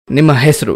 ನಿಮ್ಮ ಹೆಸರು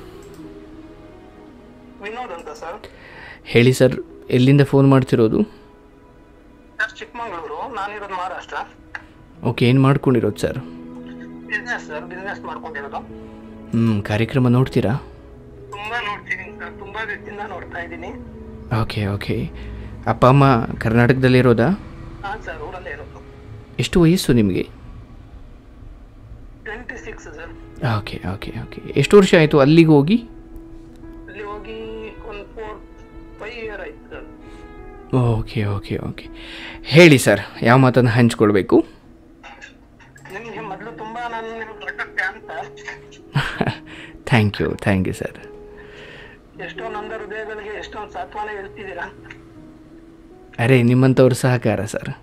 ವಿನೋದ್ ಅಂತ ಸರ್ ಹೇಳಿ ಸರ್ ಎಲ್ಲಿಂದ ಫೋನ್ ಮಾಡ್ತಿರೋದು ಸರ್ ಚಿಕ್ಕಮಗಳೂರು ನಾನಿರೋದು ಮಹಾರಾಷ್ಟ್ರ ಓಕೆ ಏನು ಮಾಡ್ಕೊಂಡಿರೋದು ಸರ್ ಬಿಸ್ನೆಸ್ ಸರ್ ಬಿಸ್ನೆಸ್ ಮಾಡ್ಕೊಂಡಿರೋದು ಹ್ಞೂ ಕಾರ್ಯಕ್ರಮ ನೋಡ್ತೀರಾ ತುಂಬಾ ನೋಡ್ತೀನಿ ಸರ್ ತುಂಬಾ ದಿವಸದಿಂದ ನೋಡ್ತಾ ಇದ್ದೀನಿ ಓಕೆ ಓಕೆ ಅಪ್ಪ ಅಮ್ಮ ಕರ್ನಾಟಕದಲ್ಲಿರೋದಾ ಹಾಂ ಸರ್ ಊರಲ್ಲೇ ಇರೋದು ಎಷ್ಟು ವಯಸ್ಸು ನಿಮಗೆ twenty six sir okay okay okay ಎಷ್ಟು ವರ್ಷ ಆಯಿತು ಅಲ್ಲಿಗೆ ಹೋಗಿ ಅಲ್ಲಿ ಹೋಗಿ ಒಂದು ಫೋರ್ ಫೈವ್ ಇಯರ್ ಆಯ್ತು ಸರ್ ಓಕೆ ಓಕೆ ಓಕೆ ಹೇಳಿ ಸರ್ ಯಾವ ಮಾತನ್ನು ಹಂಚ್ಕೊಳ್ಬೇಕು ನಿಮಗೆ ಮೊದಲು ತುಂಬಾ ನಾನು ನಿಮ್ಮ ದೊಡ್ಡ fan sir thank you thank you sir ಎಷ್ಟೋ ನೊಂದ ಹೃದಯಗಳಿಗೆ ಎಷ್ಟೊಂದು ಸಾತ್ವನ ಹೇಳ್ತಿದ್ದೀರಾ ಅರೆ ನಿಮ್ಮಂಥವ್ರ ಸಹಕಾರ ಸರ್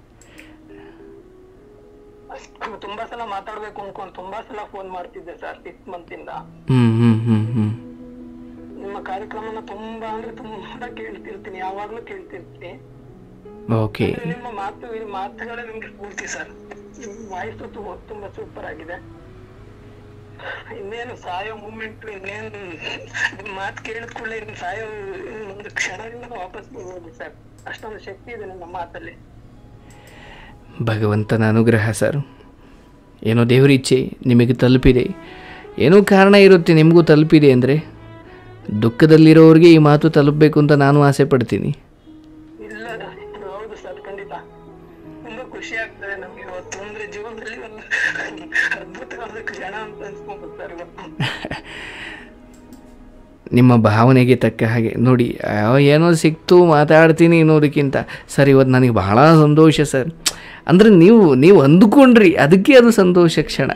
ತುಂಬಾ ಸಲ ಮಾತಾಡ್ಬೇಕು ಅನ್ಕೊಂಡು ತುಂಬಾ ಸಲ ಫೋನ್ ಮಾಡ್ತಿದ್ದೆ ಸರ್ ಸಿಕ್ಸ್ ಮಂತಿಂದ ಹ್ಞೂ ಹ್ಞೂ ಹ್ಞೂ ಹ್ಞೂ ನಿಮ್ಮ ಕಾರ್ಯಕ್ರಮನ ತುಂಬಾ ಅಂದ್ರೆ ತುಂಬಾ ಕೇಳ್ತಿರ್ತೀನಿ ಯಾವಾಗ್ಲೂ ಕೇಳ್ತಿರ್ತೀನಿ ಓಕೆ ಅಂದ್ರೆ ನಿಮ್ಮ ಮಾತು ಈ ಮಾತುಗಳೇ ನಿಮ್ಗೆ ಸ್ಫೂರ್ತಿ ಸರ್ ನಿಮ್ಮ ವಾಯ್ಸ್ ತುಂಬಾ ಸೂಪರ್ ಆಗಿದೆ ಇನ್ನೇನು ಸಾಯೋ ಮೂಮೆಂಟ್ ಇನ್ನೇನು ನಿಮ್ ಮಾತು ಕೇಳಿದ ಕೂಡಲೇ ಇನ್ನು ಸಾಯೋ ಒಂದು ಕ್ಷಣದಿಂದ ವಾಪಸ್ ಬರ್ಬೋದು ಸರ್ ಅಷ್ಟೊಂದು ಶಕ್ತಿ ಇದೆ ನಿಮ್ಮ ಮಾತಲ್ಲಿ ಭಗವಂತನ ಅನುಗ್ರಹ ಸರ್ ಏನೋ ದೇವರ ಇಚ್ಛೆ ನಿಮಗೆ ತಲುಪಿದೆ ಏನೋ ಕಾರಣ ಇರುತ್ತೆ ನಿಮಗೂ ತಲುಪಿದೆ ಅಂದರೆ ದುಃಖದಲ್ಲಿರೋರಿಗೆ ಈ ಮಾತು ತಲುಪಬೇಕು ಅಂತ ನಾನು ಆಸೆ ಪಡ್ತೀನಿ ಇಲ್ಲ ಹೌದು ಸರ್ ಖಂಡಿತ ತುಂಬಾ ಖುಷಿ ಆಗ್ತದೆ ನಮ್ಗೆ ಇವತ್ತು ಅಂದ್ರೆ ಜೀವನದಲ್ಲಿ ಒಂದು ಅದ್ಭುತವಾದ ಕ್ಷಣ ಅಂತ ಅನ್ಸ್ಕೊಂಡು ಸರ್ ಇವತ್ತು ನಿಮ್ಮ ಭಾವನೆಗೆ ತಕ್ಕ ಹಾಗೆ ನೋಡಿ ಆ, ಏನೋ ಸಿಕ್ತು ಮಾತಾಡ್ತೀನಿ ಅನ್ನೋದಕ್ಕಿಂತ ಸರ್ ಇವತ್ತು ನನಗೆ ಬಹಳ ಸಂತೋಷ ಸರ್ ಅಂದರೆ ನೀವು ನೀವು ಅಂದುಕೊಂಡ್ರಿ ಅದಕ್ಕೆ ಅದು ಸಂತೋಷ ಕ್ಷಣ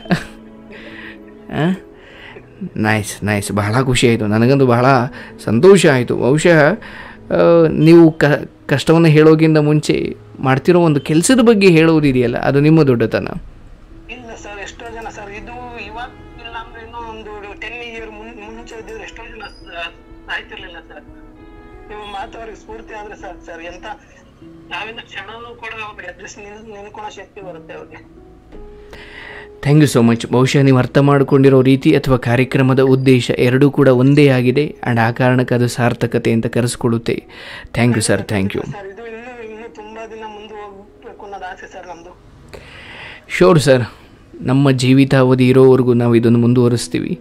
ನೈಸ್ ನೈಸ್ ಬಹಳ ಖುಷಿ ಆಯಿತು ನನಗಂತೂ ಬಹಳ ಸಂತೋಷ ಆಯಿತು ಬಹುಶಃ ಆ, ನೀವು ಕ ಕಷ್ಟವನ್ನು ಹೇಳೋಕ್ಕಿಂತ ಮುಂಚೆ ಮಾಡ್ತಿರೋ ಒಂದು ಕೆಲಸದ ಬಗ್ಗೆ ಹೇಳೋದಿದೆಯಲ್ಲ ಅದು ನಿಮ್ಮ ದೊಡ್ಡತನ ಇಲ್ಲ ಸರ್ ಎಷ್ಟೋ ಜನ ಸರ್ ಇದು ಇವಾಗ ಇಲ್ಲ ಅಂದ್ರೆ ಇನ್ನೂ ಒಂದು ಟೆನ್ ಇಯರ್ ಮುಂಚೆ ಇದ್ದಿದ್ರೆ ಎಷ್ಟೋ ಜನ ಸ- ಸಾಯ್ತಿರ್ಲಿಲ್ಲ ಸರ್ ನೀವು ಮಾತು ಅವ್ರಿಗೆ ಸ್ಫೂರ್ತಿ ಆದ್ರೆ ಸಾಕು ಸರ್ ಎಂತ ನಾವಿಂದ ಕ್ಷಣನೂ ಕೂಡ ಅವ್ರಿಗೆ ಎದುರಿಸಿ ನಿಲ್ ನಿಲ್ಕೊಳ್ಳೋ ಶಕ್ತಿ ಬರುತ್ತೆ ಅವ್ರಿಗೆ ಥ್ಯಾಂಕ್ ಯು ಸೋ ಮಚ್ ಬಹುಶಃ ನೀವು ಅರ್ಥ ಮಾಡಿಕೊಂಡಿರೋ ರೀತಿ ಅಥವಾ ಕಾರ್ಯಕ್ರಮದ ಉದ್ದೇಶ ಎರಡೂ ಕೂಡ ಒಂದೇ ಆಗಿದೆ ಆ್ಯಂಡ್ ಆ ಕಾರಣಕ್ಕೆ ಅದು ಸಾರ್ಥಕತೆ ಅಂತ ಕರೆಸ್ಕೊಳ್ಳುತ್ತೆ thank you sir thank you sir ಇದು ಇನ್ನೂ ಇನ್ನೂ ತುಂಬಾ ದಿನ ಮುಂದೆ ಹೋಗ್ಬೇಕು ಅನ್ನೋದು ಆಸೆ ಸರ್ ನಮ್ದು ಶೋರ್ ಸರ್ ನಮ್ಮ ಜೀವಿತಾವಧಿ ಇರೋವರೆಗೂ ನಾವು ಇದನ್ನು ಮುಂದುವರಿಸ್ತೀವಿ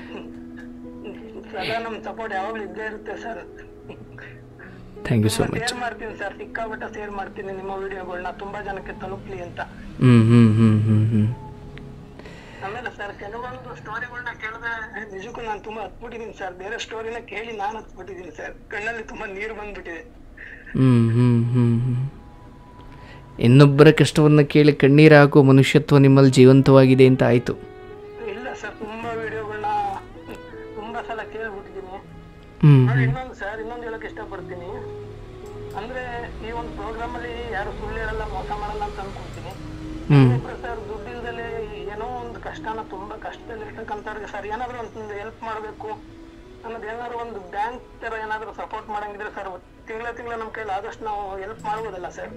ಸದಾ ನಮ್ ಸಪೋರ್ಟ್ ಯಾವಾಗ್ಲೂ ಇದ್ದೇ ಇರುತ್ತೆ sir thank you so much share ಮಾಡ್ತೀನಿ ಸರ್ ಸಿಕ್ಕಾಪಟ್ಟೆ ಶೇರ್ ಮಾಡ್ತೀನಿ ನಿಮ್ಮ ವಿಡಿಯೋಗಳನ್ನ ತುಂಬಾ ಜನಕ್ಕೆ ತಲುಪ್ಲಿ ಅಂತ ಹ್ಞೂ ಹ್ಞೂ ಹ್ಞೂ ಹ್ಞೂ ಹ್ಞೂ ಆಮೇಲೆ ಸರ್ ಕೆಲವೊಂದು ಸ್ಟೋರಿಗಳನ್ನ ಕೇಳಿದ್ರೆ ನಿಜಕ್ಕೂ ನಾನು ತುಂಬಾ ಹತ್ಬಿಟ್ಟಿದ್ದೀನಿ ಸರ್ ಬೇರೆ ಸ್ಟೋರಿನ ಕೇಳಿ ನಾನು ಹತ್ಬಿಟ್ಟಿದ್ದೀನಿ ಸರ್ ಕಣ್ಣಲ್ಲಿ ತುಂಬಾ ನೀರು ಬಂದ್ಬಿಟ್ಟಿದೆ ಹ್ಞೂ ಹ್ಞೂ ಹ್ಞೂ ಹ್ಞೂ ಇನ್ನೊಬ್ಬರ ಕಷ್ಟವನ್ನು ಕೇಳಿ ಕಣ್ಣೀರು ಹಾಕುವ ಮನುಷ್ಯತ್ವ ನಿಮ್ಮಲ್ಲಿ ಜೀವಂತವಾಗಿದೆ ಅಂತ ಆಯಿತು ಇಲ್ಲ ಸರ್ ತುಂಬಾ ವಿಡಿಯೋಗಳನ್ನ ತುಂಬಾ ಸಲ ಕೇಳ್ಬಿಟ್ಟಿದ್ದೀನಿ ಹ್ಞೂ ನೋಡಿ ಇನ್ನೊಂದು ಸರ್ ಇನ್ನೊಂದು ಹೇಳಕ್ ಇಷ್ಟಪಡ್ತೀನಿ ಅಂದ್ರೆ ಈ ಒಂದು ಪ್ರೋಗ್ರಾಮ್ ಅಲ್ಲಿ ಯಾರು ಸುಳ್ಳು ಹೇಳಲ್ಲ ಮೋಸ ಮಾಡಲ್ಲ ಅಂತ ಅನ್ಕೊಂತೀನಿ ಹ್ಞೂ ಒಬ್ರು ಸರ್ ದುಡ್ಡಿಲ್ದಲೆ ಏನೋ ಒಂದು ಕಷ್ಟನ ತುಂಬಾ ಕಷ್ಟದಲ್ಲಿ ಇರ್ತಕ್ಕಂಥವ್ರಿಗೆ ಸರ್ ಏನಾದ್ರು ಒಂದು ಹೆಲ್ಪ್ ಮಾಡ್ಬೇಕು ಅನ್ನೋದು ಏನಾದ್ರು ಒಂದು ಬ್ಯಾಂಕ್ ತರ ಏನಾದ್ರು ಸಪೋರ್ಟ್ ಮಾಡಂಗಿದ್ರೆ ಸರ್ ತಿಂಗಳ ತಿಂಗಳ ನಮ್ಮ ಕೈಲಿ ಆದಷ್ಟು ನಾವು ಹೆಲ್ಪ್ ಮಾಡ್ಬೋದಲ್ಲ ಸರ್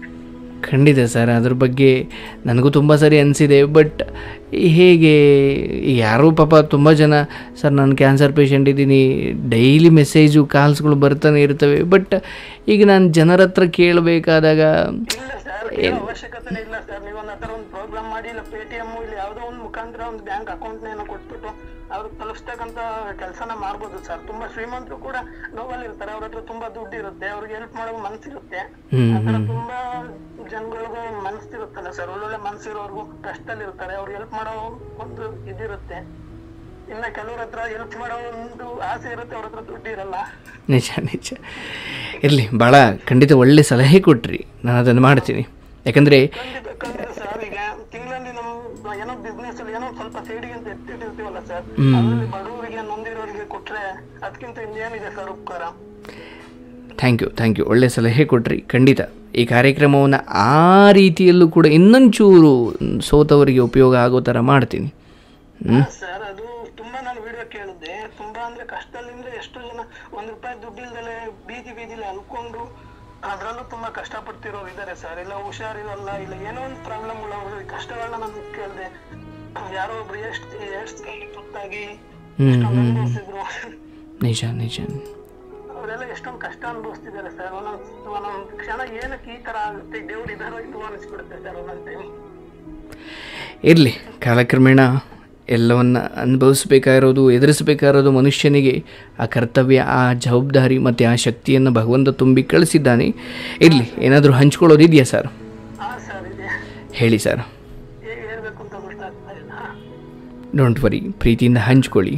ಖಂಡಿತ ಸರ್ ಅದ್ರ ಬಗ್ಗೆ ನನಗೂ ತುಂಬ ಸರಿ ಅನಿಸಿದೆ ಬಟ್ ಹೇಗೆ ಯಾರೋ ಪಾಪ ತುಂಬ ಜನ ಸರ್ ನಾನು ಕ್ಯಾನ್ಸರ್ ಪೇಷಂಟ್ ಇದ್ದೀನಿ ಡೈಲಿ ಮೆಸೇಜು ಕಾಲ್ಸ್ಗಳು ಬರ್ತಾನೆ ಇರ್ತವೆ ಬಟ್ ಈಗ ನಾನು ಜನರ ಹತ್ರ ಕೇಳಬೇಕಾದಾಗ ಇಲ್ಲ ಸರ್ ಕೇಳೋ ಅವಶ್ಯಕತೆ ಇಲ್ಲ ಸರ್ ನೀವು ಒಂದು ಹತ್ರ ಒಂದು ಪ್ರೋಗ್ರಾಮ್ ಮಾಡಿ ಇಲ್ಲ ಪೇ ಟಿ ಎಮ್ ಇಲ್ಲಿ ಯಾವುದೋ ಒಂದು ಮುಖಾಂತರ ಒಂದು ಬ್ಯಾಂಕ್ ಅಕೌಂಟ್ ಏನೋ ಕೊಟ್ಬಿಟ್ಟು ಅವ್ರಿಗೆ ತಲುಪಿಸ್ತಕ್ಕಂಥ ಕೆಲಸನ ಮಾಡ್ಬೋದು ಸರ್ ತುಂಬಾ ಶ್ರೀಮಂತರು ಕೂಡ ನೋವಲ್ಲಿ ಇರ್ತಾರೆ ಅವ್ರ ಹತ್ರ ತುಂಬಾ ದುಡ್ಡು ಇರುತ್ತೆ ಅವ್ರಿಗೆ ಹೆಲ್ಪ್ ಮಾಡೋ ಮನಸ್ಸಿರುತ್ತೆ ಹ್ಞೂ ಆ ಥರ ತುಂಬಾ ಜನಗಳಿಗೂ ಮನಸ್ಸಿರುತ್ತಲ್ಲ ಸರ್ ಒಳ್ಳೊಳ್ಳೆ ಮನಸ್ಸಿರೋರ್ಗು ಕಷ್ಟದಲ್ಲಿ ಇರ್ತಾರೆ ಅವ್ರಿಗೆ ಹೆಲ್ಪ್ ಮಾಡೋ ಒಂದು ಇದಿರುತ್ತೆ ಇನ್ನ ಕೆಲವ್ರ ಹತ್ರ ಹೆಲ್ಪ್ ಮಾಡೋ ಒಂದು ಆಸೆ ಇರುತ್ತೆ ಅವ್ರ ಹತ್ರ ದುಡ್ಡು ಇರಲ್ಲ ನಿಜ ನಿಜ ಇರಲಿ ಭಾಳ ಖಂಡಿತ ಒಳ್ಳೆ ಸಲಹೆ ಕೊಟ್ರಿ ನಾನು ಅದನ್ನು ಮಾಡ್ತೀನಿ ಯಾಕಂದರೆ ಖಂಡಿತ ಖಂಡಿತ ಸರ್ ಈಗ ತಿಂಗಳಲ್ಲಿ ನಮ್ ಏನೋ ಬಿಸ್ನೆಸ್ ಅಲ್ಲಿ ಏನೋ ಸ್ವಲ್ಪ ಸೈಡಿಗೆ ಅಂತ ಎತ್ತಿಟ್ಟಿರ್ತೀವಲ್ಲ ಸರ್ ಅದ್ರಲ್ಲಿ ಬಡವರಿಗೆ ನೊಂದಿರೋರಿಗೆ ಕೊಟ್ರೆ ಅದಕ್ಕಿಂತ ಇನ್ನೇನಿದೆ ಸರ್ ಉಪಕಾರ ಥ್ಯಾಂಕ್ ಯು ಥ್ಯಾಂಕ್ ಯು ಒಳ್ಳೆ ಸಲಹೆ ಕೊಟ್ರಿ ಖಂಡಿತ ಈ ಕಾರ್ಯಕ್ರಮವನ್ನು ಆ ರೀತಿಯಲ್ಲೂ ಕೂಡ ಇನ್ನೊಂಚೂರು ಸೋತವರಿಗೆ ಉಪಯೋಗ ಆಗೋ ಥರ ಮಾಡ್ತೀನಿ ಹ್ಞೂ ಸರ್ ಅದು ತುಂಬಾ ನಾನು ವಿಡಿಯೋ ಕೇಳಿದ್ದೆ ತುಂಬಾ ಅಂದ್ರೆ ಕಷ್ಟದಿಂದ ಎಷ್ಟೋ ಜನ ಒಂದ್ ರೂಪಾಯಿ ದುಡ್ಡಿಲ್ದಲೆ ಬೀದಿ ಬೀದಿಲಿ ಅನ್ಕೊಂಡು ಅದ್ರಲ್ಲೂ ತುಂಬಾ ಕಷ್ಟಪಡ್ತಿರೋರು ಇದಾರೆ ಸರ್ ಇಲ್ಲ ಹುಷಾರಿರಲ್ಲ ಇಲ್ಲ ಏನೋ ಒಂದು ಪ್ರಾಬ್ಲಮ್ ಉಳ್ಳವರು ಈ ಕಷ್ಟಗಳನ್ನ ನಾನು ಕೇಳಿದೆ ಯಾರೋ ಒಬ್ರು ಎಷ್ಟು ಎಷ್ಟು ತುತ್ತಾಗಿ ಹ್ಞೂ ಎಷ್ಟೊಂದು ಹ್ಞೂ ಅನುಭವಿಸಿದ್ರು ನಿಜ ನಿಜ ಅವರೆಲ್ಲ ಎಷ್ಟೊಂದು ಕಷ್ಟ ಅನುಭವಿಸ್ತಿದ್ದಾರೆ ಸರ್ ಒಂದೊಂದ್ ಒಂದೊಂದು ಕ್ಷಣ ಏನಕ್ಕೆ ಈ ತರ ಆಗುತ್ತೆ ದೇವ್ರು ಇದಾರೋಯ್ತು ಅನಿಸ್ಬಿಡುತ್ತೆ ಸರ್ ಒಂದೊಂದು ಟೈಮ್ ಇರಲಿ ಕಾಲಕ್ರಮೇಣ ಎಲ್ಲವನ್ನ ಅನುಭವಿಸ್ಬೇಕಾಗಿರೋದು ಎದುರಿಸಬೇಕಾಗಿರೋದು ಮನುಷ್ಯನಿಗೆ ಆ ಕರ್ತವ್ಯ ಆ ಜವಾಬ್ದಾರಿ ಮತ್ತು ಆ ಶಕ್ತಿಯನ್ನು ಭಗವಂತ ತುಂಬಿ ಕಳಿಸಿದ್ದಾನೆ ಇರಲಿ ಏನಾದರೂ ಹಂಚ್ಕೊಳ್ಳೋದಿದೆಯಾ ಸರ್ ಹಾ ಸರ್ ಇದೆ ಹೇಳಿ ಸರ್ ಹೇಗೆ ಹೇಳ್ಬೇಕು ಅಂತ ಗೊತ್ತಾಗ್ತಾ ಇಲ್ಲ ಡೋಂಟ್ ವರಿ ಪ್ರೀತಿಯಿಂದ ಹಂಚ್ಕೊಳ್ಳಿ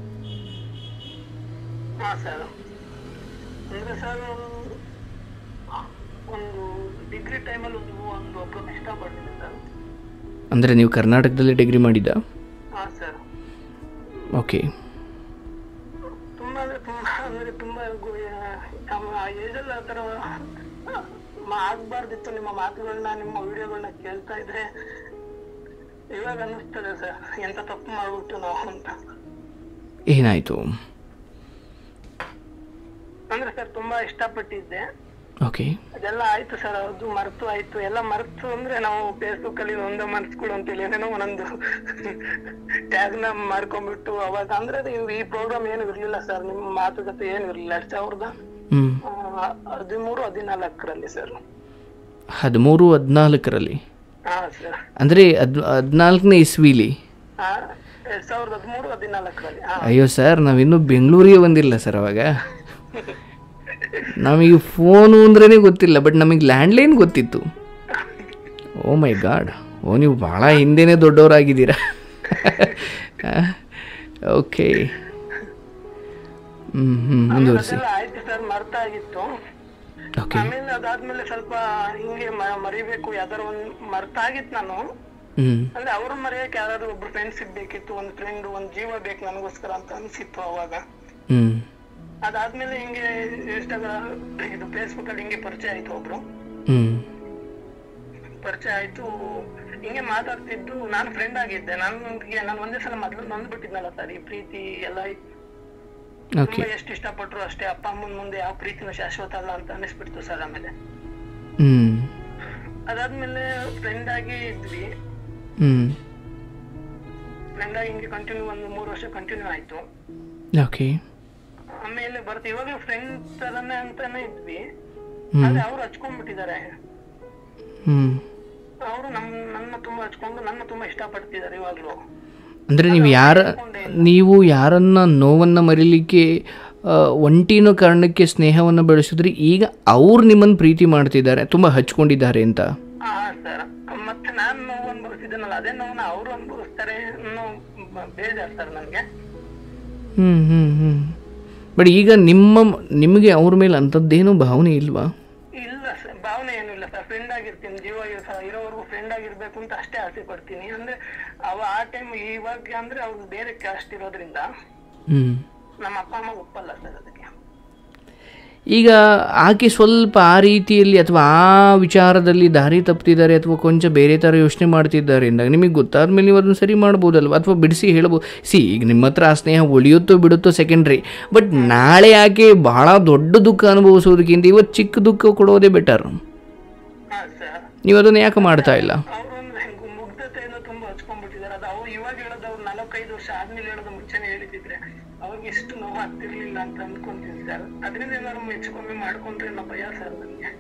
ಹಾ ಸರ್ ಅಂದ್ರೆ ಸರ್ ಒಂದು ಡಿಗ್ರಿ ಟೈಮಲ್ಲಿ ಒಂದು ಒಂದು ಒಬ್ಬರನ್ನ ಇಷ್ಟಪಟ್ಟಿದ್ದೆ ಸರ್ ಅಂದರೆ ನೀವು ಕರ್ನಾಟಕದಲ್ಲಿ ಡಿಗ್ರಿ ಮಾಡಿದ್ದ ಹಾ ಸರ್ ಓಕೆ ತುಂಬಾ ಅಂದ್ರೆ ತುಂಬಾ ಅಂದ್ರೆ ತುಂಬಾ ಗು- ಆ ಏಜಲ್ಲಿ ಆ ಥರ ಮ- ಆಗ್ಬಾರ್ದಿತ್ತು ನಿಮ್ಮ ಮಾತುಗಳನ್ನ ನಿಮ್ಮ ವಿಡಿಯೋಗಳನ್ನ ಕೇಳ್ತಾ ಇದ್ರೆ ಇವಾಗ ಅನ್ನಿಸ್ತದೆ ಸರ್ ಎಂತ ತಪ್ಪು ಮಾಡ್ಬಿಟ್ಟು ನಾವು ಅಂತ ಏನಾಯಿತು ಅಂದ್ರೆ ಸರ್ ತುಂಬಾ ಇಷ್ಟಪಟ್ಟಿದ್ದೆ ಓಕೆ ಅದೆಲ್ಲ ಆಯ್ತು ಸರ್ ಅದು ಮರೆತು ಆಯ್ತು ಎಲ್ಲ ಮರೆತು ಅಂದ್ರೆ ನಾವು ಫೇಸ್ಬುಕ್ ಅಲ್ಲಿ ಒಂದೋ ಮನ್ಸ್ಗಳು ಅಂತೇಳಿ ಏನೇನೋ ಒಂದೊಂದು ಟ್ಯಾಗ್ ನ ಮಾಡ್ಕೊಂಡ್ಬಿಟ್ಟು ಅವಾಗ ಅಂದ್ರೆ ಅದು ಈ ಪ್ರೋಗ್ರಾಮ್ ಏನು ಇರ್ಲಿಲ್ಲ ಸರ್ ನಿಮ್ಮ ಮಾತುಕತೆ ಏನು ಇರ್ಲಿಲ್ಲ ಎರಡ್ ಸಾವಿರದ ಹ್ಞೂ ಆ, ಹದಿಮೂರು ಹದಿನಾಲ್ಕರಲ್ಲಿ ಸರ್ ಹದಿಮೂರು ಹದಿನಾಲ್ಕರಲ್ಲಿ ಹಾ ಸರ್ ಅಂದರೆ ಹದ್ ಹದಿನಾಲ್ಕನೇ ಇಸ್ವಿಲಿ ಹಾ ಎರಡ್ ಸಾವಿರದ ಹದಿಮೂರು ಹದಿನಾಲ್ಕರಲ್ಲಿ ಹಾ ಅಯ್ಯೋ ಸರ್ ನಾವಿನ್ನೂ ಬೆಂಗಳೂರಿಗೆ ಬಂದಿಲ್ಲ ಸರ್ ಅವಾಗ ನಮಗೆ ಫೋನು ಅಂದ್ರೇ ಗೊತ್ತಿಲ್ಲ ಬಟ್ ನಮಗೆ ಲ್ಯಾಂಡ್ಲೈನ್ ಗೊತ್ತಿತ್ತು ಓ ಮೈ ಗಾಡ್ ಓ ನೀವು ಭಾಳ ಹಿಂದೆನೇ ದೊಡ್ಡವರಾಗಿದ್ದೀರಾ ಓಕೆ ಹ್ಞೂ ಹ್ಞೂ ಮುಂದುವರಿಸಿ ಅದೆಲ್ಲ ಆಯ್ತು ಸರ್ ಮರ್ತಾಗಿತ್ತು ಓಕೆ ಆಮೇಲೆ ಅದಾದ್ಮೇಲೆ ಸ್ವಲ್ಪ ಹಿಂಗೆ ಮ- ಮರಿಬೇಕು ಯಾವ್ದಾರ ಒಂದ್ ಮರ್ತಾಗಿತ್ತು ನಾನು ಹ್ಞೂ ಅಂದ್ರೆ ಅವ್ರ ಮರೆಯಕ್ಕೆ ಯಾರಾದ್ರೂ ಒಬ್ರು ಫ್ರೆಂಡ್ ಸಿಗ್ಬೇಕಿತ್ತು ಒಂದ್ ಫ್ರೆಂಡ್ ಒಂದ್ ಜೀವ ಬೇಕು ನನಗೋಸ್ಕರ ಅಂತ ಅನ್ಸಿತ್ತು ಅವಾಗ ಹ್ಞೂ ಅದಾದ್ಮೇಲೆ ಹಿಂಗೆ ಇನ್ಸ್ಟಾಗ್ರಾಮ್ ಇದು ಫೇಸ್ಬುಕ್ ಅಲ್ಲಿ ಹಿಂಗೆ ಪರಿಚಯ ಆಯ್ತು ಒಬ್ರು ಹ್ಞೂ ಪರಿಚಯ ಆಯ್ತು ಹಿಂಗೆ ಮಾತಾಡ್ತಿದ್ದು ನಾನು ಫ್ರೆಂಡ್ ಆಗಿದ್ದೆ ನನ್ಗೆ ನಾನು ಒಂದೇ ಸಲ ಮೊದ್ಲು ನೊಂದ್ಬಿಟ್ಟಿದ್ನಲ್ಲ ಸರ್ ಈ ಪ್ರೀತಿ ಎಲ್ಲ ಓಕೆ ತುಂಬಾ ಎಷ್ಟು ಇಷ್ಟಪಟ್ರು ಅಷ್ಟೇ ಅಪ್ಪ ಅಮ್ಮನ ಮುಂದೆ ಯಾವ ಪ್ರೀತಿನೂ ಶಾಶ್ವತ ಅಲ್ಲ ಅಂತ ಅನಿಸ್ಬಿಡ್ತು ಸರ್ ಆಮೇಲೆ ಹ್ಞೂ ಅದಾದ್ಮೇಲೆ ಫ್ರೆಂಡ್ ಆಗಿ ಇದ್ವಿ ಹ್ಞೂ ಫ್ರೆಂಡ್ ಆಗಿ ಹಿಂಗೆ ಕಂಟಿನ್ಯೂ ಒಂದು ಮೂರು ವರ್ಷ ಕಂಟಿನ್ಯೂ ಆಯ್ತು ಓಕೆ ಆಮೇಲೆ ಬರ್ತ ಇವಾಗ ಫ್ರೆಂಡ್ ತರನೇ ಅಂತಾನೆ ಇದ್ವಿ ಹ್ಞೂ ಆದ್ರೆ ಅವ್ರು ಹಚ್ಕೊಂಡ್ಬಿಟ್ಟಿದ್ದಾರೆ ಹ್ಞೂ ಅವರು ನಮ್ ನನ್ನ ತುಂಬಾ ಹಚ್ಕೊಂಡು ನನ್ನ ತುಂಬಾ ಇಷ್ಟಪಡ್ತಿದ್ದಾರೆ ಇವಾಗ್ಲೂ ಅಂದರೆ ನೀವು ಯಾರ ನೀವು ಯಾರನ್ನ ನೋವನ್ನು ಮರಿಲಿಕ್ಕೆ ಆ, ಒಂಟಿನೋ ಕಾರಣಕ್ಕೆ ಸ್ನೇಹವನ್ನು ಬೆಳೆಸಿದ್ರೆ ಈಗ ಅವ್ರು ನಿಮ್ಮನ್ನು ಪ್ರೀತಿ ಮಾಡ್ತಿದ್ದಾರೆ ತುಂಬ ಹಚ್ಕೊಂಡಿದ್ದಾರೆ ಅಂತ ಹಾ ಸರ್ ಮತ್ತೆ ನಾನು ನೋವು ಅನುಭವಿಸಿದ್ದನಲ್ಲ ಅದೇ ನೋವನ್ನ ಅವರು ಅನುಭವಿಸ್ತಾರೆ ಅನ್ನೋ ಬ- ಬೇಜಾರ್ ಸರ್ ನನ್ಗೆ ಹ್ಞೂ ಹ್ಞೂ ಹ್ಞೂ ಬಟ್ ಈಗ ನಿಮ್ಮ ನಿಮಗೆ ಅವ್ರ ಮೇಲೆ ಅಂಥದ್ದೇನೂ ಭಾವನೆ ಇಲ್ವಾ ಇಲ್ಲ ಸರ್ ಭಾವನೆ ಏನು ಇಲ್ಲ ಸರ್ ಫ್ರೆಂಡ್ ಆಗಿರ್ತೀನಿ ಜೀವ ಇರೋ- ಸ- ಇರೋವರೆಗೂ ಫ್ರೆಂಡ್ ಆಗಿರ್ಬೇಕು ಅಂತ ಅಷ್ಟೇ ಆಸೆ ಪಡ್ತೀನಿ ಅಂದ್ರೆ ಅವ ಆ ಟೈಮ್ ಇವಾಗ ಅಂದ್ರೆ ಅವ್ರು ಬೇರೆ ಕ್ಯಾಸ್ಟ್ ಇರೋದ್ರಿಂದ ಹ್ಞೂ ನಮ್ಮ ಅಪ್ಪ ಅಮ್ಮ ಒಪ್ಪಲ್ಲ ಸರ್ ಅದಕ್ಕೆ ಈಗ ಆಕೆ ಸ್ವಲ್ಪ ಆ ರೀತಿಯಲ್ಲಿ ಅಥವಾ ಆ ವಿಚಾರದಲ್ಲಿ ದಾರಿ ತಪ್ಪಿದ್ದಾರೆ ಅಥವಾ ಕೊಂಚ ಬೇರೆ ಥರ ಯೋಚನೆ ಮಾಡ್ತಿದ್ದಾರೆ ಅಂದಾಗ ನಿಮಗೆ ಗೊತ್ತಾದ ಮೇಲೆ ನೀವು ಅದನ್ನು ಸರಿ ಮಾಡ್ಬೋದಲ್ವ ಅಥವಾ ಬಿಡಿಸಿ ಹೇಳ್ಬೋದು ಸಿ ಈಗ ನಿಮ್ಮ ಹತ್ರ ಆ ಸ್ನೇಹ ಉಳಿಯುತ್ತೋ ಬಿಡುತ್ತೋ ಸೆಕೆಂಡ್ರಿ ಬಟ್ ನಾಳೆ ಆಕೆ ಬಹಳ ದೊಡ್ಡ ದುಃಖ ಅನುಭವಿಸೋದಕ್ಕಿಂತ ಇವತ್ತು ಚಿಕ್ಕ ದುಃಖ ಕೊಡೋದೇ ಬೆಟರ್ ಹಾ ಸರ್ ನೀವು ಅದನ್ನು ಯಾಕೆ ಮಾಡ್ತಾ ಇಲ್ಲ ಅವರು ಅಂದ್ರೆ ಮುಗ್ಧತೆಯಿಂದ ತುಂಬಾ ಹಚ್ಕೊಂಡ್ಬಿಟ್ಟಿದ್ದಾರೆ ಅದು ಅವ್ರು ಇವಾಗ ಹೇಳೋದು ಅವ್ರು ನಲವತ್ತೈದು ವರ್ಷ ಆದ್ಮೇಲೆ ಹೇಳೋದು ಮುಂಚೆನೆ ಹೇಳಿದಿದ್ರೆ ಅವ್ರಿಗೆ ಎಷ್ಟು ನೋವು ಆಗ್ತಿರ್ಲಿಲ್ಲ ಅಂತ ಅನ್ಕೊಂತೀನಿ ಸರ್ ಅದರಿಂದ ಏನಾದ್ರು ಹೆಚ್ಚು ಕಮ್ಮಿ ಮಾಡ್ಕೊಂಡ್ರೆ ಅನ್ನೋ ಭಯ ಸರ್ ನನಗೆ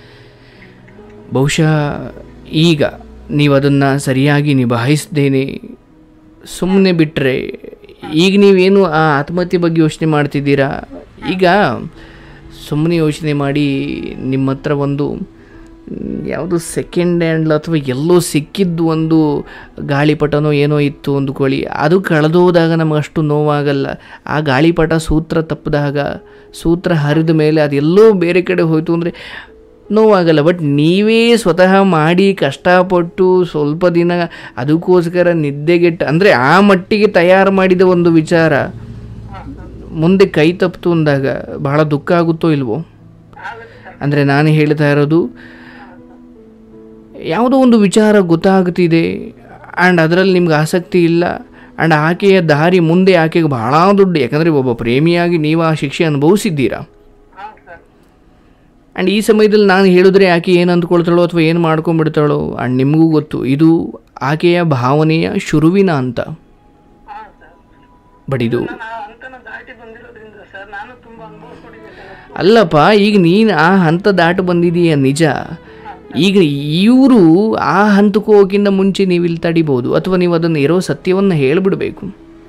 ಬಹುಶಃ ಈಗ ನೀವು ಅದನ್ನು ಸರಿಯಾಗಿ ನಿಭಾಯಿಸ್ದೇನೆ ಸುಮ್ಮನೆ ಬಿಟ್ಟರೆ ಈಗ ನೀವೇನು ಆ ಆತ್ಮಹತ್ಯೆ ಬಗ್ಗೆ ಯೋಚನೆ ಮಾಡ್ತಿದ್ದೀರಾ ಈಗ ಸುಮ್ಮನೆ ಯೋಚನೆ ಮಾಡಿ ನಿಮ್ಮ ಹತ್ರ ಒಂದು ಯಾವುದು ಸೆಕೆಂಡ್ ಹ್ಯಾಂಡ್ ಅಥವಾ ಎಲ್ಲೋ ಸಿಕ್ಕಿದ್ದು ಒಂದು ಗಾಳಿಪಟನೋ ಏನೋ ಇತ್ತು ಅಂದ್ಕೊಳ್ಳಿ ಅದು ಕಳೆದೋದಾಗ ನಮಗೆ ಅಷ್ಟು ನೋವಾಗಲ್ಲ ಆ ಗಾಳಿಪಟ ಸೂತ್ರ ತಪ್ಪಿದಾಗ ಸೂತ್ರ ಹರಿದ ಮೇಲೆ ಅದೆಲ್ಲೋ ಬೇರೆ ಕಡೆ ಹೋಯಿತು ಅಂದರೆ ನೋವಾಗಲ್ಲ ಬಟ್ ನೀವೇ ಸ್ವತಃ ಮಾಡಿ ಕಷ್ಟಪಟ್ಟು ಸ್ವಲ್ಪ ದಿನ ಅದಕ್ಕೋಸ್ಕರ ನಿದ್ದೆಗೆಟ್ಟು ಅಂದರೆ ಆ ಮಟ್ಟಿಗೆ ತಯಾರು ಮಾಡಿದ ಒಂದು ವಿಚಾರ ಮುಂದೆ ಕೈ ತಪ್ಪಿತು ಅಂದಾಗ ಬಹಳ ದುಃಖ ಆಗುತ್ತೋ ಇಲ್ವೋ ಆಗುತ್ತೆ ಸರ್ ಅಂದರೆ ನಾನು ಹೇಳ್ತಾ ಇರೋದು ಯಾವುದೋ ಒಂದು ವಿಚಾರ ಗೊತ್ತಾಗ್ತಿದೆ ಆ್ಯಂಡ್ ಅದರಲ್ಲಿ ನಿಮ್ಗೆ ಆಸಕ್ತಿ ಇಲ್ಲ ಆ್ಯಂಡ್ ಆಕೆಯ ದಾರಿ ಮುಂದೆ ಆಕೆಗೆ ಬಹಳ ದೊಡ್ಡ ಯಾಕಂದರೆ ಒಬ್ಬ ಪ್ರೇಮಿಯಾಗಿ ನೀವು ಆ ಶಿಕ್ಷೆ ಅನುಭವಿಸಿದ್ದೀರಾ ಹಾ ಸರ್ ಆ್ಯಂಡ್ ಈ ಸಮಯದಲ್ಲಿ ನಾನು ಹೇಳಿದ್ರೆ ಆಕೆ ಏನು ಅಂದ್ಕೊಳ್ತಾಳೋ ಅಥವಾ ಏನು ಮಾಡ್ಕೊಂಡ್ಬಿಡ್ತಾಳೋ ಆ್ಯಂಡ್ ನಿಮಗೂ ಗೊತ್ತು ಇದು ಆಕೆಯ ಭಾವನೆಯ ಶುರುವಿನ ಅಂತ ಹಾ ಸರ್ ಬಟ್ ಇದು ನಾನು ಆ ಹಂತನ ದಾಟಿ ಬಂದಿರೋದ್ರಿಂದ ಸರ್ ನಾನು ತುಂಬಾ ಅನುಭವಿಸ್ಕೊಂಡಿದ್ದೀನಿ ಸರ್ ಅಲ್ಲಪ್ಪ ಈಗ ನೀನು ಆ ಹಂತ ದಾಟು ಬಂದಿದೀಯ ನಿಜ ಈಗ ಇವರು ಆ ಹಂತಕ್ಕೆ ಹೋಗೋಕ್ಕಿಂತ ಮುಂಚೆ ನೀವು ಇಲ್ಲಿ ತಡಿಬೋದು ಅಥವಾ ನೀವು ಅದನ್ನು ಇರೋ ಸತ್ಯವನ್ನು ಹೇಳಿಬಿಡಬೇಕು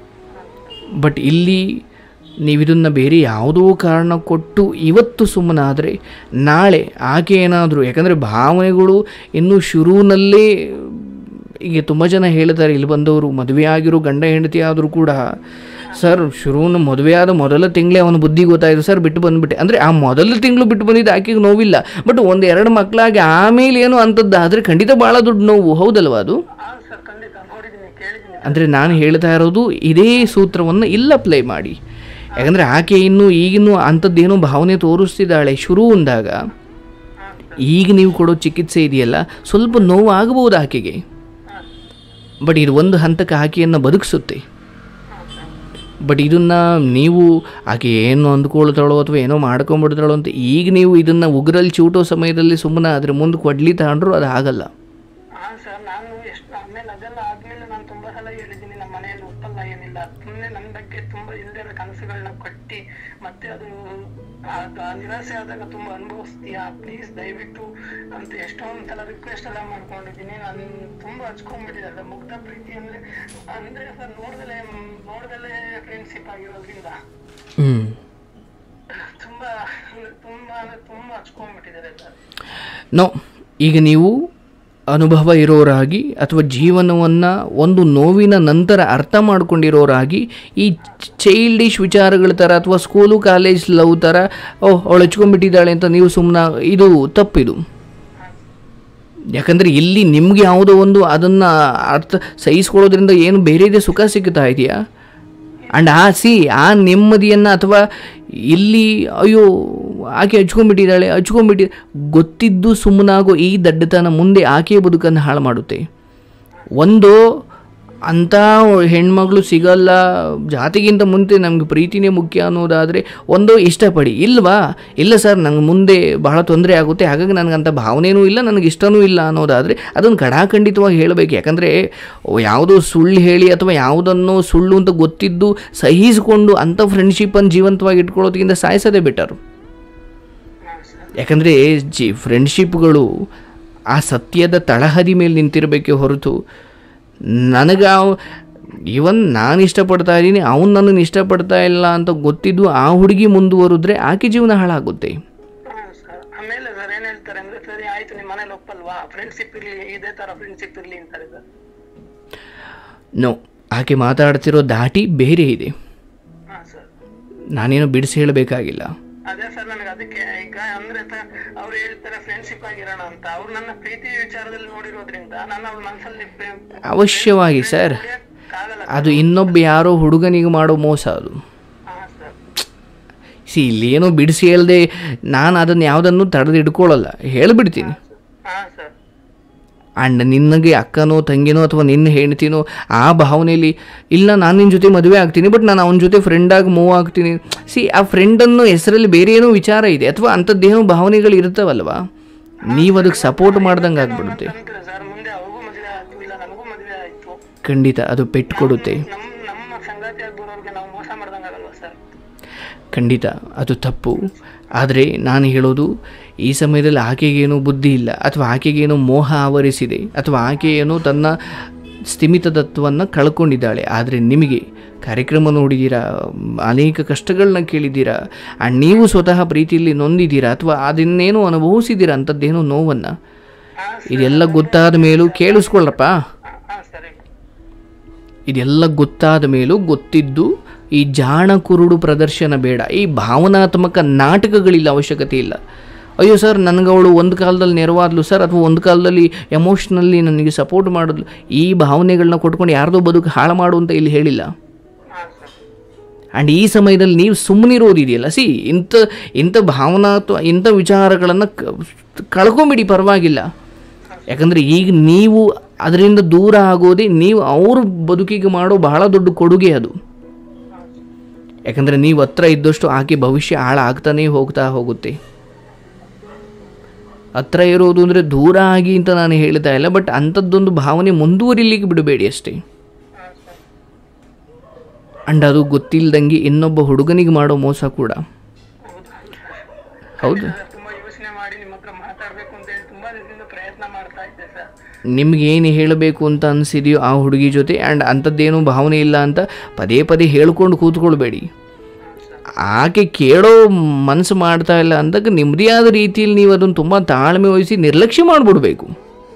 ಬಟ್ ಇಲ್ಲಿ ನೀವು ಇದನ್ನು ಬೇರೆ ಯಾವುದೋ ಕಾರಣ ಕೊಟ್ಟು ಇವತ್ತು ಸುಮ್ಮನಾದರೆ ನಾಳೆ ಆಕೆ ಏನಾದರೂ ಯಾಕಂದರೆ ಭಾವನೆಗಳು ಇನ್ನೂ ಶುರುವಿನಲ್ಲೇ ಈಗ ತುಂಬ ಜನ ಹೇಳ್ತಾರೆ ಇಲ್ಲಿ ಬಂದವರು ಮದುವೆ ಆಗಿರೋ ಗಂಡ ಹೆಂಡತಿ ಆದರೂ ಕೂಡ ಸರ್ ಶುರುವಿನ ಮದುವೆ ಆದ ಮೊದಲ ತಿಂಗಳೇ ಅವನ ಬುದ್ಧಿ ಗೊತ್ತಾಯಿತು ಸರ್ ಬಿಟ್ಟು ಬಂದುಬಿಟ್ಟೆ ಅಂದರೆ ಆ ಮೊದಲ ತಿಂಗಳು ಬಿಟ್ಟು ಬಂದಿದ್ದು ಆಕೆಗೆ ನೋವಿಲ್ಲ ಬಟ್ ಒಂದು ಎರಡು ಮಕ್ಕಳಾಗಿ ಆಮೇಲೆ ಏನು ಅಂಥದ್ದು ಆದರೆ ಖಂಡಿತ ಭಾಳ ದೊಡ್ಡ ನೋವು ಹೌದಲ್ವಾ ಅದು ಹಾ ಸರ್ ಖಂಡಿತ ನೋಡಿದ್ದೀನಿ ಕೇಳಿದ್ದೀನಿ ಅಂದರೆ ನಾನು ಹೇಳ್ತಾ ಇರೋದು ಇದೇ ಸೂತ್ರವನ್ನು ಇಲ್ಲ ಪ್ಲೇ ಮಾಡಿ ಯಾಕಂದರೆ ಆಕೆ ಇನ್ನೂ ಈಗಿನ್ನೂ ಅಂಥದ್ದೇನೋ ಭಾವನೆ ತೋರಿಸ್ತಿದ್ದಾಳೆ ಶುರು ಅಂದಾಗ ಈಗ ನೀವು ಕೊಡೋ ಚಿಕಿತ್ಸೆ ಇದೆಯಲ್ಲ ಸ್ವಲ್ಪ ನೋವು ಆಗಬಹುದು ಆಕೆಗೆ ಬಟ್ ಇದು ಒಂದು ಹಂತಕ್ಕೆ ಆಕೆಯನ್ನು ಬದುಕಿಸುತ್ತೆ ಬಟ್ ಇದನ್ನು ನೀವು ಆಕೆ ಏನು ಅಂದ್ಕೊಳ್ತಾಳೋ ಅಥವಾ ಏನೋ ಮಾಡ್ಕೊಂಬಿಡ್ತಾಳೋ ಅಂತ ಈಗ ನೀವು ಇದನ್ನು ಉಗ್ರಲ್ಲಿ ಚೂಟೋ ಸಮಯದಲ್ಲಿ ಸುಮ್ಮನೆ ಅದ್ರ ಮುಂದೆ ಕೊಡ್ಲಿ ತಗೊಂಡ್ರು ಅದು ಆಗಲ್ಲ ಹಾ ಸರ್ ನಾನು ಎಷ್ಟು ಆಮೇಲೆ ಅದೆಲ್ಲ ಆದ್ಮೇಲೆ ನಾನು ತುಂಬಾ ಸಲ ಹೇಳಿದ್ದೀನಿ ನಮ್ಮ ಮನೆಯಲ್ಲಿ ಒಪ್ಪಲ್ಲ ಏನಿಲ್ಲ ಸುಮ್ಮನೆ ನನ್ನ ಬಗ್ಗೆ ತುಂಬಾ ಇಲ್ದಿರೋ ಕನಸುಗಳನ್ನ ಕಟ್ಟಿ ಮತ್ತೆ ಅದು ಅದು ಆ ನಿರಾಸೆ ಆದಾಗ ತುಂಬಾ ಅನುಭವಿಸ್ತೀಯಾ ಪ್ಲೀಸ್ ದಯವಿಟ್ಟು ಅಂತ ಎಷ್ಟೊಂದ್ ಸಲ ರಿಕ್ವೆಸ್ಟ್ ಎಲ್ಲ ಮಾಡ್ಕೊಂಡಿದ್ದೀನಿ ನಾನು ತುಂಬಾ ಹಚ್ಕೊಂಡ್ಬಿಟ್ಟಿದ್ದೆ ಮುಗ್ಧ ಪ್ರೀತಿ ಅಂದ್ರೆ ಅಂದ್ರೆ ಸರ್ ನೋಡ್ದಲೆ ನೋಡ್ದಲೆ ಫ್ರೆಂಡ್ಶಿಪ್ ಆಗಿರೋದ್ರಿಂದ ಹ್ಞೂ ತುಂಬಾ ತುಂಬಾ ಅಂದ್ರೆ ತುಂಬಾ ಹಚ್ಕೊಂಡ್ಬಿಟ್ಟಿದ್ದಾರೆ ಸರ್ ನೋ ಈಗ ನೀವು ಅನುಭವ ಇರೋರಾಗಿ ಅಥವಾ ಜೀವನವನ್ನು ಒಂದು ನೋವಿನ ನಂತರ ಅರ್ಥ ಮಾಡ್ಕೊಂಡಿರೋರಾಗಿ ಈ ಚೈಲ್ಡಿಶ್ ವಿಚಾರಗಳ ಥರ ಅಥವಾ ಸ್ಕೂಲು ಕಾಲೇಜ್ ಲವ್ ಥರ ಓಹ್ ಅವಳು ಹಚ್ಕೊಂಡ್ಬಿಟ್ಟಿದ್ದಾಳೆ ಅಂತ ನೀವು ಸುಮ್ಮನೆ ಇದು ತಪ್ಪಿದು ಯಾಕಂದರೆ ಇಲ್ಲಿ ನಿಮ್ಗೆ ಯಾವುದೋ ಒಂದು ಅದನ್ನು ಅರ್ಥ ಸಹಿಸ್ಕೊಳ್ಳೋದ್ರಿಂದ ಏನು ಬೇರೆದೇ ಸುಖ ಸಿಗ್ತಾ ಇದೆಯಾ ಆ್ಯಂಡ್ ಆ ಸಿ ಆ ನೆಮ್ಮದಿಯನ್ನು ಅಥವಾ ಇಲ್ಲಿ ಅಯ್ಯೋ ಆಕೆ ಹಚ್ಕೊಂಡ್ಬಿಟ್ಟಿದ್ದಾಳೆ ಹಚ್ಕೊಂಡ್ಬಿಟ್ಟಿ ಗೊತ್ತಿದ್ದು ಸುಮ್ಮನಾಗೋ ಈ ದಡ್ಡತನ ಮುಂದೆ ಆಕೆಯ ಬದುಕನ್ನು ಹಾಳು ಮಾಡುತ್ತೆ ಒಂದು ಅಂಥ ಹೆಣ್ಮಗಳು ಸಿಗಲ್ಲ ಜಾತಿಗಿಂತ ಮುಂಚೆ ನಮ್ಗೆ ಪ್ರೀತಿನೇ ಮುಖ್ಯ ಅನ್ನೋದಾದರೆ ಒಂದು ಇಷ್ಟಪಡಿ ಇಲ್ವಾ ಇಲ್ಲ ಸರ್ ನಂಗೆ ಮುಂದೆ ಬಹಳ ತೊಂದರೆ ಆಗುತ್ತೆ ಹಾಗಾಗಿ ನನಗಂಥ ಭಾವನೆಯೂ ಇಲ್ಲ ನನಗೆ ಇಷ್ಟನೂ ಇಲ್ಲ ಅನ್ನೋದಾದರೆ ಅದನ್ನು ಕಡಾಖಂಡಿತವಾಗಿ ಹೇಳಬೇಕು ಯಾಕಂದರೆ ಯಾವುದೋ ಸುಳ್ಳು ಹೇಳಿ ಅಥವಾ ಯಾವುದನ್ನು ಸುಳ್ಳು ಅಂತ ಗೊತ್ತಿದ್ದು ಸಹಿಸಿಕೊಂಡು ಅಂಥ ಫ್ರೆಂಡ್ಶಿಪ್ಪನ್ನು ಜೀವಂತವಾಗಿ ಇಟ್ಕೊಳ್ಳೋದಕ್ಕಿಂತ ಸಾಯಿಸೋದೇ ಬೆಟರು ಹಾ ಸರ್ ಯಾಕಂದರೆ ಜಿ ಫ್ರೆಂಡ್ಶಿಪ್ಗಳು ಆ ಸತ್ಯದ ತಳಹದಿ ಮೇಲೆ ನಿಂತಿರಬೇಕೇ ಹೊರತು ನನಗೆ ಇವನ್ ನಾನು ಇಷ್ಟಪಡ್ತಾ ಇದ್ದೀನಿ ಅವನು ನನ್ನನ್ನು ಇಷ್ಟಪಡ್ತಾ ಇಲ್ಲ ಅಂತ ಗೊತ್ತಿದ್ದು ಆ ಹುಡುಗಿ ಮುಂದುವರಿದ್ರೆ ಆಕೆ ಜೀವನ ಹಾಳಾಗುತ್ತೆ ಹಾ ಸರ್ ಆಮೇಲೆ ಸರ್ ಏನ್ ಹೇಳ್ತಾರೆ ಅಂದ್ರೆ ಸರಿ ಆಯ್ತು ನಿಮ್ ಮನೇಲಿ ಒಪ್ಪಲ್ವಾ ಫ್ರೆಂಡ್ಶಿಪ್ ಇರ್ಲಿ ಇದೇ ತರ ಫ್ರೆಂಡ್ಶಿಪ್ ಇರ್ಲಿ ಅಂತಾರೆ ಸರ್ ನೋ ಆಕೆ ಮಾತಾಡ್ತಿರೋ ದಾಟಿ ಬೇರೆ ಇದೆ ಹಾ ಸರ್ ನಾನೇನು ಬಿಡಿಸಿ ಹೇಳಬೇಕಾಗಿಲ್ಲ ಅದೇ ಸರ್ ನನಗೆ ಅದಕ್ಕೆ ಈಗ ಅಂದ್ರೆ ಅವ್ರು ಹೇಳ್ತಾರೆ ಫ್ರೆಂಡ್ಶಿಪ್ ಆಗಿರೋಣ ಅಂತ ಅವ್ರು ನನ್ನ ಪ್ರೀತಿ ವಿಚಾರದಲ್ಲಿ ನೋಡಿರೋದ್ರಿಂದ ನಾನು ಅವ್ರ ಮನಸ್ಸಲ್ಲಿ ಅವಶ್ಯವಾಗಿ ಸರ್ ಆಗಲ್ಲ ಅದು ಇನ್ನೊಬ್ಬ ಯಾರೋ ಹುಡುಗನಿಗೆ ಮಾಡೋ ಮೋಸ ಅದು ಹಾ ಸರ್ ಸಿ ಇಲ್ಲೇನೋ ಬಿಡಿಸಿ ಹೇಳ್ದೆ ನಾನು ಅದನ್ನು ಯಾವುದನ್ನು ತಡೆದು ಇಟ್ಕೊಳ್ಳಲ್ಲ ಹೇಳಿಬಿಡ್ತೀನಿ ಹಾ ಸರ್ ಆ್ಯಂಡ್ ನಿನಗೆ ಅಕ್ಕನೋ ತಂಗಿನೋ ಅಥವಾ ನಿನ್ನ ಹೆಂಡ್ತಿನೋ ಆ ಭಾವನೆಯಲ್ಲಿ ಇಲ್ಲ ನಾನು ನಿನ್ನ ಜೊತೆ ಮದುವೆ ಆಗ್ತೀನಿ ಬಟ್ ನಾನು ಅವನ ಜೊತೆ ಫ್ರೆಂಡಾಗಿ ಮೂವ್ ಆಗ್ತೀನಿ ಸಿ ಆ ಫ್ರೆಂಡನ್ನು ಹೆಸರಲ್ಲಿ ಬೇರೆ ಏನೋ ವಿಚಾರ ಇದೆ ಅಥವಾ ಅಂಥದ್ದೇನೋ ಭಾವನೆಗಳು ಇರ್ತಾವಲ್ವಾ ನೀವು ಅದಕ್ಕೆ ಸಪೋರ್ಟ್ ಮಾಡ್ದಂಗೆ ಆಗ್ಬಿಡುತ್ತೆ ಅಂತಾರೆ ಸರ್ ಮುಂದೆ ಅವ್ರಿಗೂ ಮದುವೆ ಆಯ್ತು ಇಲ್ಲ ನನಗೂ ಮದುವೆ ಆಯ್ತು ಖಂಡಿತ ಅದು ಪೆಟ್ಟು ಕೊಡುತ್ತೆ ನಮ್ ನಮ್ಮ ಸಂಗಾತಿಯಾಗಿ ಬರೋರ್ಗೆ ನಾವು ಮೋಸ ಮಾಡ್ದಂಗಾಗಲ್ವಾ ಸರ್ ಖಂಡಿತ ಅದು ತಪ್ಪು ಆದರೆ ನಾನು ಹೇಳೋದು ಈ ಸಮಯದಲ್ಲಿ ಆಕೆಗೇನೋ ಬುದ್ಧಿ ಇಲ್ಲ ಅಥವಾ ಆಕೆಗೇನೋ ಮೋಹ ಆವರಿಸಿದೆ ಅಥವಾ ಆಕೆ ಏನೋ ತನ್ನ ಸ್ಥಿಮಿತತ್ವವನ್ನು ಕಳ್ಕೊಂಡಿದ್ದಾಳೆ ಆದರೆ ನಿಮಗೆ ಕಾರ್ಯಕ್ರಮ ನೋಡಿದ್ದೀರಾ ಅನೇಕ ಕಷ್ಟಗಳನ್ನ ಕೇಳಿದ್ದೀರಾ ಆ್ಯಂಡ್ ನೀವು ಸ್ವತಃ ಪ್ರೀತಿಯಲ್ಲಿ ನೊಂದಿದ್ದೀರಾ ಅಥವಾ ಅದನ್ನೇನೋ ಅನುಭವಿಸಿದ್ದೀರಾ ಅಂಥದ್ದೇನೋ ನೋವನ್ನು ಹಾ ಇದೆಲ್ಲ ಗೊತ್ತಾದ ಮೇಲೂ ಕೇಳಿಸ್ಕೊಳ್ಳಪ್ಪ ಹಾ ಸರಿ ಇದೆಲ್ಲ ಗೊತ್ತಾದ ಮೇಲೂ ಗೊತ್ತಿದ್ದು ಈ ಜಾಣ ಕುರುಡು ಪ್ರದರ್ಶನ ಬೇಡ ಈ ಭಾವನಾತ್ಮಕ ನಾಟಕಗಳಿಲ್ಲ ಅವಶ್ಯಕತೆ ಇಲ್ಲ ಅಯ್ಯೋ ಸರ್ ನನಗೆ ಅವಳು ಒಂದು ಕಾಲದಲ್ಲಿ ನೆರವಾದ್ಲು ಸರ್ ಅಥವಾ ಒಂದು ಕಾಲದಲ್ಲಿ ಎಮೋಷ್ನಲ್ಲಿ ನನಗೆ ಸಪೋರ್ಟ್ ಮಾಡಿದ್ಲು ಈ ಭಾವನೆಗಳನ್ನ ಕೊಟ್ಕೊಂಡು ಯಾರ್ದೋ ಬದುಕು ಹಾಳು ಮಾಡು ಅಂತ ಇಲ್ಲಿ ಹೇಳಿಲ್ಲ ಹಾ ಸರ್ ಆ್ಯಂಡ್ ಈ ಸಮಯದಲ್ಲಿ ನೀವು ಸುಮ್ಮನಿರೋದಿದೆಯಲ್ಲ ಸಿ ಇಂಥ ಇಂಥ ಭಾವನಾತ್ವ ಇಂಥ ವಿಚಾರಗಳನ್ನು ಕಳ್ಕೊಂಬಿಡಿ ಪರವಾಗಿಲ್ಲ ಯಾಕಂದರೆ ಈಗ ನೀವು ಅದರಿಂದ ದೂರ ಆಗೋದೇ ನೀವು ಅವ್ರ ಬದುಕಿಗೆ ಮಾಡೋ ಬಹಳ ದೊಡ್ಡ ಕೊಡುಗೆ ಅದು ಯಾಕಂದರೆ ನೀವು ಹತ್ರ ಇದ್ದಷ್ಟು ಆಕೆ ಭವಿಷ್ಯ ಹಾಳಾಗ್ತಾನೇ ಹೋಗ್ತಾ ಹೋಗುತ್ತೆ ಹತ್ರ ಇರೋದು ಅಂದರೆ ದೂರ ಆಗಿ ಅಂತ ನಾನು ಹೇಳ್ತಾ ಇಲ್ಲ ಬಟ್ ಅಂಥದ್ದೊಂದು ಭಾವನೆ ಮುಂದುವರಿಲಿಕ್ಕೆ ಬಿಡಬೇಡಿ ಅಷ್ಟೇ ಹಾ ಸರ್ ಅಂಡ್ ಅದು ಗೊತ್ತಿಲ್ದಂಗೆ ಇನ್ನೊಬ್ಬ ಹುಡುಗನಿಗೆ ಮಾಡೋ ಮೋಸ ಕೂಡ ಹೌದು ಹೌದು ಸರ್, ತುಂಬಾ ಯೋಚನೆ ಮಾಡಿ ನಿಮ್ಮ ಹತ್ರ ಮಾತಾಡ್ಬೇಕು ಅಂತ ಹೇಳಿ ತುಂಬಾ ದಿನದಿಂದ ಪ್ರಯತ್ನ ಮಾಡ್ತಾ ಇದ್ದೆ ಸರ್ ನಿಮ್ಗೆ ಏನು ಹೇಳಬೇಕು ಅಂತ ಅನಿಸಿದೆಯೋ ಆ ಹುಡುಗಿ ಜೊತೆ ಆ್ಯಂಡ್ ಅಂಥದ್ದೇನು ಭಾವನೆ ಇಲ್ಲ ಅಂತ ಪದೇ ಪದೇ ಹೇಳ್ಕೊಂಡು ಕೂತ್ಕೊಳ್ಬೇಡಿ ಆಕೆ ಕೇಳೋ ಮನಸ್ಸು ಮಾಡ್ತಾ ಇಲ್ಲ ಅಂದಾಗ ನಿಮ್ಮದೇ ಆದ ರೀತಿಯಲ್ಲಿ ನೀವು ಅದನ್ನು ತುಂಬ ತಾಳ್ಮೆ ವಹಿಸಿ ನಿರ್ಲಕ್ಷ್ಯ ಮಾಡಿಬಿಡ್ಬೇಕು